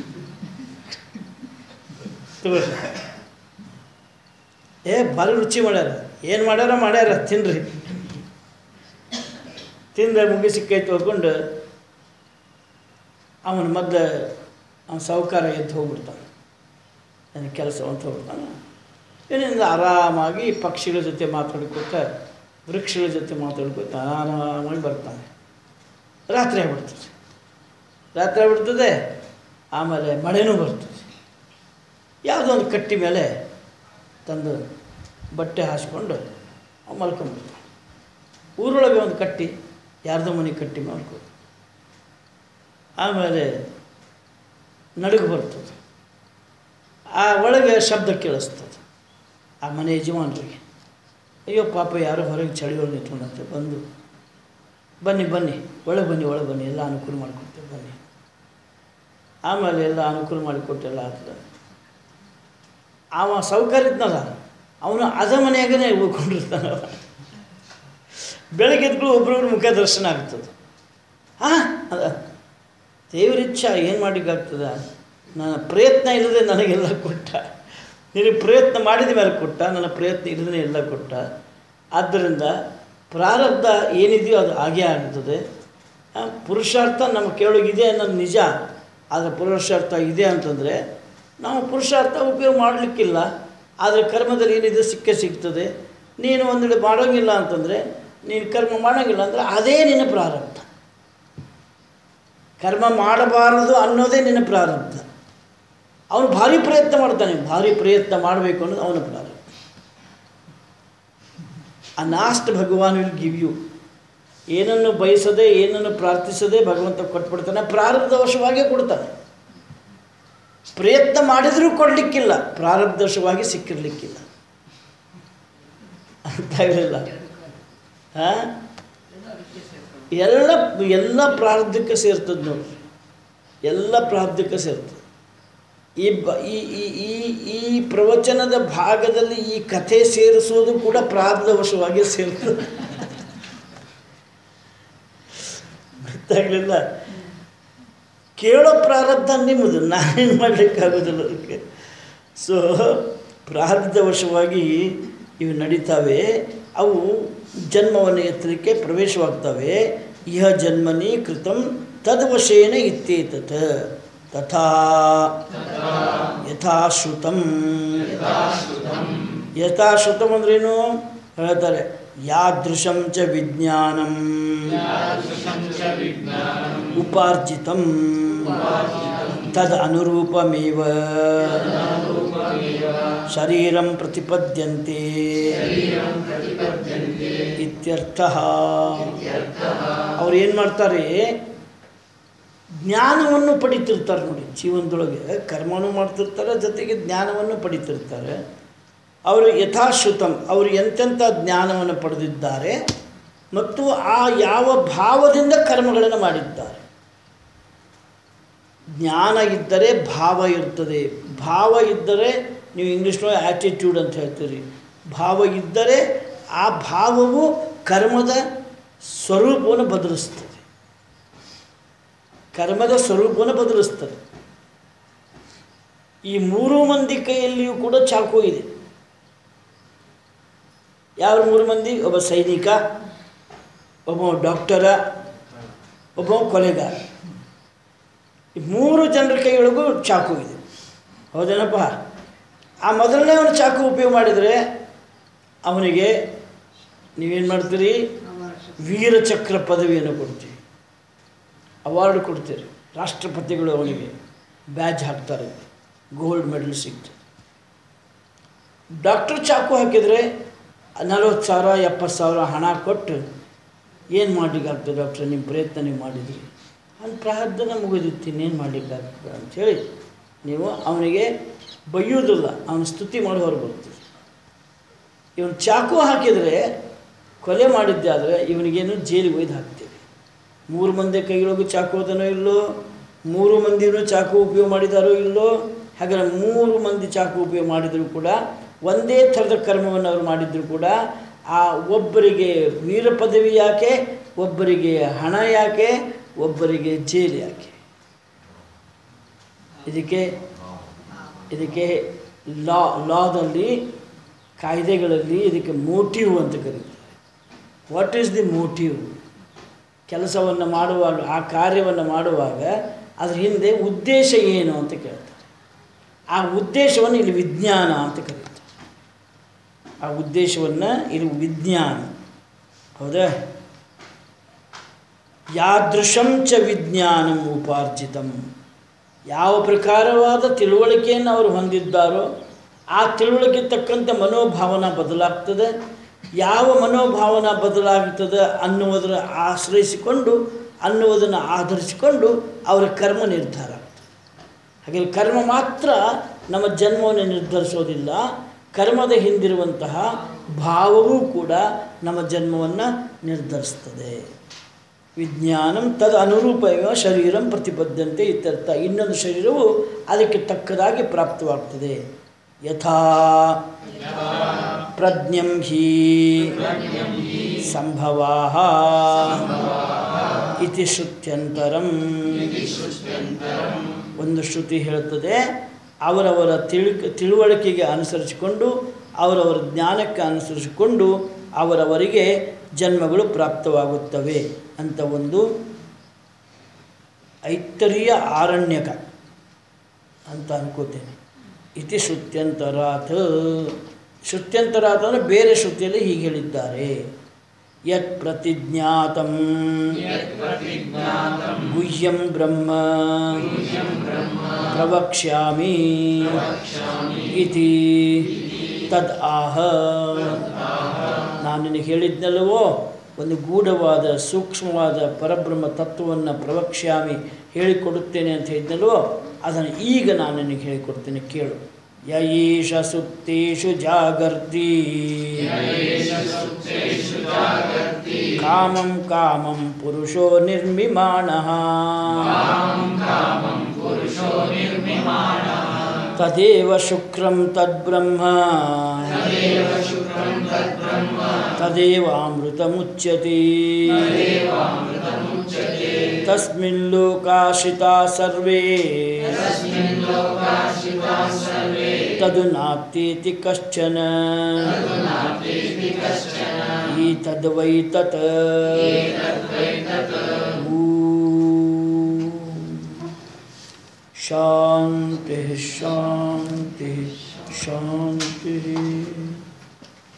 ತಗೋರಿ ಏ ಭಾರಿ ರುಚಿ ಮಾಡ್ಯಾರ ಏನು ಮಾಡ್ಯಾರ ಮಾಡ್ಯಾರ ತಿನ್ರಿ ತಿಂದ ಮುಗಿಸಿ ಕೈ ತೊಳ್ಕೊಂಡು ಅವನ ಮೊದಲು ಅವನ ಸಾಹುಕಾರ ಎದ್ದು ಹೋಗ್ಬಿಡ್ತಾನೆ ನನ್ನ ಕೆಲಸ ಅಂತ ಹೋಗ್ಬಿಡ್ತಾನೆ ಏನಿಂದ ಆರಾಮಾಗಿ ಪಕ್ಷಿಗಳ ಜೊತೆ ಮಾತಾಡ್ಕೊತ ವೃಕ್ಷಗಳ ಜೊತೆ ಮಾತಾಡ್ಕೊತ ಆರಾಮಾಗಿ ಬರ್ತಾನೆ ರಾತ್ರಿ ಆಗ್ಬಿಡ್ತದೆ ರಾತ್ರಿ ಆಗ್ಬಿಡ್ತದೆ ಆಮೇಲೆ ಮಳೆನೂ ಬರ್ತದೆ ಯಾವುದೋ ಒಂದು ಕಟ್ಟಿ ಮೇಲೆ ತಂದು ಬಟ್ಟೆ ಹಾಸ್ಕೊಂಡು ಅವ ಮಲ್ಕೊಂಡ್ಬಿಡ್ತಾನೆ ಊರೊಳಗೆ ಒಂದು ಕಟ್ಟಿ ಯಾರ್ದೋ ಮನೆ ಕಟ್ಟಿ ಮಾಡ್ಕೊ ಆಮೇಲೆ ನಡುಗು ಬರ್ತದೆ ಆ ಒಳಗೆ ಶಬ್ದ ಕೇಳಿಸ್ತದೆ ಆ ಮನೆ ಯಜಮಾನರಿಗೆ ಅಯ್ಯೋ ಪಾಪ ಯಾರೋ ಹೊರಗೆ ಚಳಿಯೊಳಗೆ ನಿಂತ್ಕೊಂಡಂತೆ ಬಂದು ಬನ್ನಿ ಬನ್ನಿ ಒಳಗೆ ಬನ್ನಿ ಒಳಗೆ ಬನ್ನಿ ಎಲ್ಲ ಅನುಕೂಲ ಮಾಡಿಕೊಡ್ತೇವೆ ಬನ್ನಿ ಆಮೇಲೆ ಎಲ್ಲ ಅನುಕೂಲ ಮಾಡಿಕೊಟ್ಟೆಲ್ಲ ಆಗ್ತದೆ ಅವ ಸೌಕರ್ಯ ಇದ್ನಲ್ಲ ಅವನು ಅದ ಮನೆಯಾಗನೇ ಉಳ್ಕೊಂಡಿರ್ತಾನ ಅವ. ಬೆಳಗ್ಗೆ ಎದ್ಗಳು ಒಬ್ರೊಬ್ರ ಮುಖ ದರ್ಶನ ಆಗ್ತದೆ ಹಾಂ ಅದ ದೇವ್ರ ಇಚ್ಛಾ ಏನು ಮಾಡಲಿಕ್ಕಾಗ್ತದ ನನ್ನ ಪ್ರಯತ್ನ ಇಲ್ಲದೆ ನನಗೆಲ್ಲ ಕೊಟ್ಟ ನಿನಗೆ ಪ್ರಯತ್ನ ಮಾಡಿದ ಮೇಲೆ ಕೊಟ್ಟ ನನ್ನ ಪ್ರಯತ್ನ ಇಲ್ಲದೇ ಎಲ್ಲ ಕೊಟ್ಟ ಆದ್ದರಿಂದ ಪ್ರಾರಬ್ಧ ಏನಿದೆಯೋ ಅದು ಹಾಗೇ ಆಗ್ತದೆ ಆ, ಪುರುಷಾರ್ಥ ನಮ್ಮ ಕೆಳಗಿದೆ ಅನ್ನೋದು ನಿಜ ಆದರೆ ಪುರುಷಾರ್ಥ ಇದೆ ಅಂತಂದರೆ ನಾವು ಪುರುಷಾರ್ಥ ಉಪಯೋಗ ಮಾಡಲಿಕ್ಕಿಲ್ಲ ಆದರೆ ಕರ್ಮದಲ್ಲಿ ಏನಿದೆ ಸಿಕ್ಕೇ ಸಿಗ್ತದೆ ನೀನು ಒಂದು ವೇಳೆ ಮಾಡೋಂಗಿಲ್ಲ ಅಂತಂದರೆ ನೀನು ಕರ್ಮ ಮಾಡೋಂಗಿಲ್ಲ ಅಂದರೆ ಅದೇ ನಿನ್ನ ಪ್ರಾರಬ್ಧ ಕರ್ಮ ಮಾಡಬಾರದು ಅನ್ನೋದೇ ನಿನ್ನ ಪ್ರಾರಬ್ಧ ಅವನು ಭಾರಿ ಪ್ರಯತ್ನ ಮಾಡ್ತಾನೆ ಭಾರಿ ಪ್ರಯತ್ನ ಮಾಡಬೇಕು ಅನ್ನೋದು ಅವನ ಪ್ರಾರಬ್ಧ ಆ ನಾಸ್ಟ್ ಭಗವಾನ್ ವಿಲ್ ಗಿವ್ ಯು ಏನನ್ನು ಬಯಸದೆ ಏನನ್ನು ಪ್ರಾರ್ಥಿಸದೆ ಭಗವಂತ ಕೊಟ್ಬಿಡ್ತಾನೆ ಪ್ರಾರಬ್ಧವಶವಾಗೇ ಕೊಡ್ತಾನೆ ಪ್ರಯತ್ನ ಮಾಡಿದರೂ ಕೊಡಲಿಕ್ಕಿಲ್ಲ ಪ್ರಾರಬ್ಧವಶವಾಗಿ ಸಿಕ್ಕಿರಲಿಕ್ಕಿಲ್ಲ ಅರ್ಥ ಆಗಲಿಲ್ಲ ಹಾಂ ಎಲ್ಲ ಎಲ್ಲ ಪ್ರಾರಬ್ಧಕ್ಕೆ ಸೇರ್ತದೆ ನೋಡಿ ಎಲ್ಲ ಪ್ರಾರಬ್ಧಕ್ಕೆ ಸೇರ್ತದೆ ಈ ಬ ಈ ಈ ಈ ಈ ಪ್ರವಚನದ ಭಾಗದಲ್ಲಿ ಈ ಕಥೆ ಸೇರಿಸೋದು ಕೂಡ ಪ್ರಾರಬ್ಧವಶವಾಗಿ ಸೇರ್ತದೆ ಗೊತ್ತಾಗಲಿಲ್ಲ ಕೇಳೋ ಪ್ರಾರಬ್ಧ ನಿಮ್ಮದು ನಾನೇನು ಮಾಡಲಿಕ್ಕಾಗೋದಿಲ್ಲ ಅದಕ್ಕೆ ಸೊ ಪ್ರಾರಬ್ಧವಶವಾಗಿ ಇವು ನಡೀತಾವೆ ಅವು ಜನ್ಮವನ್ನು ಎತ್ತಲಿಕ್ಕೆ ಪ್ರವೇಶವಾಗ್ತವೆ ಇಹ ಜನ್ಮನಿ ಕೃತಂ ತದ್ವಶೇನ ಇತ್ಯೇತತ್ ತಥಾ ಯಥಾಶ್ರುತಂ ಯಥಾಶ್ರುತಂ ಅಂದ್ರೇನು ಹೇಳ್ತಾರೆ ಯಾದೃಶಂ ಚ ವಿಜ್ಞಾನಂ ಉಪಾರ್ಜಿತಂ ತದ್ ಅನುರೂಪಮೇವ ಶರೀರಂ ಪ್ರತಿಪದ್ಯಂತೆ ಇತ್ಯರ್ಥ ಅವ್ರು ಏನು ಮಾಡ್ತಾರೆ ಜ್ಞಾನವನ್ನು ಪಡಿತಿರ್ತಾರೆ ನೋಡಿ ಜೀವನದೊಳಗೆ ಕರ್ಮನೂ ಮಾಡ್ತಿರ್ತಾರೆ ಜೊತೆಗೆ ಜ್ಞಾನವನ್ನು ಪಡಿತಿರ್ತಾರೆ ಅವರು ಯಥಾಶ್ರುತಂ ಅವರು ಎಂತೆಂಥ ಜ್ಞಾನವನ್ನು ಪಡೆದಿದ್ದಾರೆ ಮತ್ತು ಆ ಯಾವ ಭಾವದಿಂದ ಕರ್ಮಗಳನ್ನು ಮಾಡಿದ್ದಾರೆ ಜ್ಞಾನ ಇದ್ದರೆ ಭಾವ ಇರ್ತದೆ ಭಾವ ಇದ್ದರೆ ನೀವು ಇಂಗ್ಲೀಷ್ನೊಳಗೆ ಆ್ಯಟಿಟ್ಯೂಡ್ ಅಂತ ಹೇಳ್ತೀರಿ ಭಾವ ಇದ್ದರೆ ಆ ಭಾವವು ಕರ್ಮದ ಸ್ವರೂಪವನ್ನು ಬದಲಿಸ್ತದೆ ಕರ್ಮದ ಸ್ವರೂಪವನ್ನು ಬದಲಿಸ್ತದೆ ಈ ಮೂರು ಮಂದಿ ಕೈಯಲ್ಲಿಯೂ ಕೂಡ ಚಾಕು ಇದೆ ಯಾವ ಮೂರು ಮಂದಿ ಒಬ್ಬ ಸೈನಿಕ ಒಬ್ಬ ಡಾಕ್ಟರ ಒಬ್ಬ ಕೊಲೆಗಾರ ಈ ಮೂರು ಜನರ ಕೈಯೊಳಗೂ ಚಾಕು ಇದೆ ಹೌದೇನಪ್ಪ ಆ ಮೊದಲನೇ ಅವನು ಚಾಕು ಉಪಯೋಗ ಮಾಡಿದರೆ ಅವನಿಗೆ ನೀವೇನು ಮಾಡ್ತೀರಿ ವೀರಚಕ್ರ ಪದವಿಯನ್ನು ಕೊಡ್ತೀವಿ ಅವಾರ್ಡ್ ಕೊಡ್ತೀರಿ ರಾಷ್ಟ್ರಪತಿಗಳು ಅವನಿಗೆ ಬ್ಯಾಜ್ ಹಾಕ್ತಾರೆ ಗೋಲ್ಡ್ ಮೆಡಲ್ ಸಿಗ್ತದೆ ಡಾಕ್ಟರ್ ಚಾಕು ಹಾಕಿದರೆ ನಲವತ್ತು ಸಾವಿರ ಎಪ್ಪತ್ತು ಸಾವಿರ ಹಣ ಕೊಟ್ಟು ಏನು ಮಾಡ್ಲಿಕ್ಕಾಗ್ತದೆ ಡಾಕ್ಟ್ರೆ ನಿಮ್ಮ ಪ್ರಯತ್ನ ನೀವು ಮಾಡಿದ್ರಿ ಅವ್ನ ಪ್ರಾರಬ್ಧನ ಮುಗಿದಿತ್ತು ಇನ್ನೇನು ಮಾಡಲಿಕ್ಕಾಗ್ತದೆ ಅಂಥೇಳಿ ನೀವು ಅವನಿಗೆ ಬೈಯೋದಿಲ್ಲ ಅವನ ಸ್ತುತಿ ಮಾಡೋರು ಬರ್ತೀರಿ ಇವನು ಚಾಕು ಹಾಕಿದರೆ ಕೊಲೆ ಮಾಡಿದ್ದೆ ಆದರೆ ಇವನಿಗೇನು ಜೈಲಿಗೆ ಒಯ್ದು ಹಾಕ್ತೀವಿ ಮೂರು ಮಂದಿ ಕೈಯೊಳಗೆ ಚಾಕು ಅದನೋ ಇಲ್ಲೋ ಮೂರು ಮಂದಿನೂ ಚಾಕು ಉಪಯೋಗ ಮಾಡಿದಾರೋ ಇಲ್ಲೋ ಹಾಗಾದ್ರೆ ಮೂರು ಮಂದಿ ಚಾಕು ಉಪಯೋಗ ಮಾಡಿದರೂ ಕೂಡ ಒಂದೇ ಥರದ ಕರ್ಮವನ್ನು ಅವರು ಮಾಡಿದರೂ ಕೂಡ ಆ ಒಬ್ಬರಿಗೆ ವೀರ ಪದವಿ ಯಾಕೆ ಒಬ್ಬರಿಗೆ ಹಣ ಯಾಕೆ ಒಬ್ಬರಿಗೆ ಜೈಲು ಯಾಕೆ ಇದಕ್ಕೆ ಇದಕ್ಕೆ ಲಾ ಲಾದಲ್ಲಿ ಕಾಯ್ದೆಗಳಲ್ಲಿ ಇದಕ್ಕೆ ಮೋಟಿವ್ ಅಂತ ಕರೀತಾರೆ ವಾಟ್ ಈಸ್ ದಿ ಮೋಟಿವ್ ಕೆಲಸವನ್ನು ಮಾಡುವಾಗ ಆ ಕಾರ್ಯವನ್ನು ಮಾಡುವಾಗ ಅದ್ರ ಹಿಂದೆ ಉದ್ದೇಶ ಏನು ಅಂತ ಕೇಳ್ತಾರೆ ಆ ಉದ್ದೇಶವನ್ನು ಇಲ್ಲಿ ವಿಜ್ಞಾನ ಅಂತ ಕರೀತಾರೆ ಆ ಉದ್ದೇಶವನ್ನು ಇಲ್ಲಿ ವಿಜ್ಞಾನ ಹೌದಾ ಯಾದೃಶಂ ಚ ವಿಜ್ಞಾನಂ ಉಪಾರ್ಜಿತಂ ಯಾವ ಪ್ರಕಾರವಾದ ತಿಳುವಳಿಕೆಯನ್ನು ಅವರು ಹೊಂದಿದ್ದಾರೋ ಆ ತಿಳುವಳಿಕೆ ತಕ್ಕಂತೆ ಮನೋಭಾವನ ಬದಲಾಗ್ತದೆ ಯಾವ ಮನೋಭಾವನ ಬದಲಾಗ್ತದೆ ಅನ್ನುವುದರ ಆಶ್ರಯಿಸಿಕೊಂಡು ಅನ್ನುವುದನ್ನು ಆಧರಿಸಿಕೊಂಡು ಅವರ ಕರ್ಮ ನಿರ್ಧಾರ ಆಗ್ತದೆ ಹಾಗೆ ಕರ್ಮ ಮಾತ್ರ ನಮ್ಮ ಜನ್ಮವನ್ನು ನಿರ್ಧರಿಸೋದಿಲ್ಲ ಕರ್ಮದ ಹಿಂದಿರುವಂತಹ ಭಾವವೂ ಕೂಡ ನಮ್ಮ ಜನ್ಮವನ್ನು ನಿರ್ಧರಿಸ್ತದೆ ವಿಜ್ಞಾನಂ ತದ್ ಅನುರೂಪವ ಶರೀರಂ ಪ್ರತಿಬದ್ಧಂತೆ ಇತ್ಯರ್ಥ ಇನ್ನೊಂದು ಶರೀರವು ಅದಕ್ಕೆ ತಕ್ಕದಾಗಿ ಪ್ರಾಪ್ತವಾಗ್ತದೆ ಯಥಾ ಪ್ರಜ್ಞಂ ಹಿ ಸಂಭವಾ ಇತಿ ಶ್ರುತ್ಯಂತರಂ ಒಂದು ಶ್ರುತಿ ಹೇಳುತ್ತದೆ ಅವರವರ ತಿಳು ತಿಳುವಳಿಕೆಗೆ ಅನುಸರಿಸಿಕೊಂಡು ಅವರವರ ಜ್ಞಾನಕ್ಕೆ ಅನುಸರಿಸಿಕೊಂಡು ಅವರವರಿಗೆ ಜನ್ಮಗಳು ಪ್ರಾಪ್ತವಾಗುತ್ತವೆ ಅಂತ ಒಂದು ಐತ್ತರೀಯ ಆರಣ್ಯಕ ಅಂತ ಅನ್ಕೋತೇನೆ ಇತಿ ಶ್ರುತ್ಯಂತರಾತ್ ಶ್ರುತ್ಯಂತರಾತ್ ಅಂದರೆ ಬೇರೆ ಶ್ರುತಿಯಲ್ಲಿ ಹೀಗೆ ಹೇಳಿದ್ದಾರೆ ಯತ್ ಪ್ರತಿಜ್ಞಾತಂ ಗುಹ್ಯಂ ಬ್ರಹ್ಮ ಪ್ರವಕ್ಷ್ಯಾಮಿ ಇತಿ ತದ್ ಆಹ ನಾನು ನಿನಗೆ ಹೇಳಿದ್ನಲ್ಲವೋ ಒಂದು ಗೂಢವಾದ ಸೂಕ್ಷ್ಮವಾದ ಪರಬ್ರಹ್ಮ ತತ್ವವನ್ನು ಪ್ರವಕ್ಷ್ಯಾಮಿ ಹೇಳಿಕೊಡುತ್ತೇನೆ ಅಂತ ಹೇಳಿದ್ನಲ್ವೋ ಅದನ್ನು ಈಗ ನಾನು ನಿನಗೆ ಹೇಳಿಕೊಡ್ತೇನೆ ಕೇಳು ಯಯೀಶ ಸುಪ್ತೇಷು ಜಾಗರ್ತಿ ಕಾಮಂ ಕಾಮಂ ಪುರುಷೋ ನಿರ್ಮಿಮಾಣ ತದೇವ ಶುಕ್ರಂ ತದ್ಬ್ರಹ್ಮ ತದೇವಾಮೃತಮುಚ್ಯತೆ ತಸ್ಮಿನ್ ಲೋಕಾಶ್ರಿತಾ ಸರ್ವೇ ತದು ನಾತ್ಯೇತಿ ಕಶ್ಚನ ಈತದ್ವೈ ತತ್ ಊ. ಶಾಂತಿ ಶಾಂತಿ ಶಾಂತಿ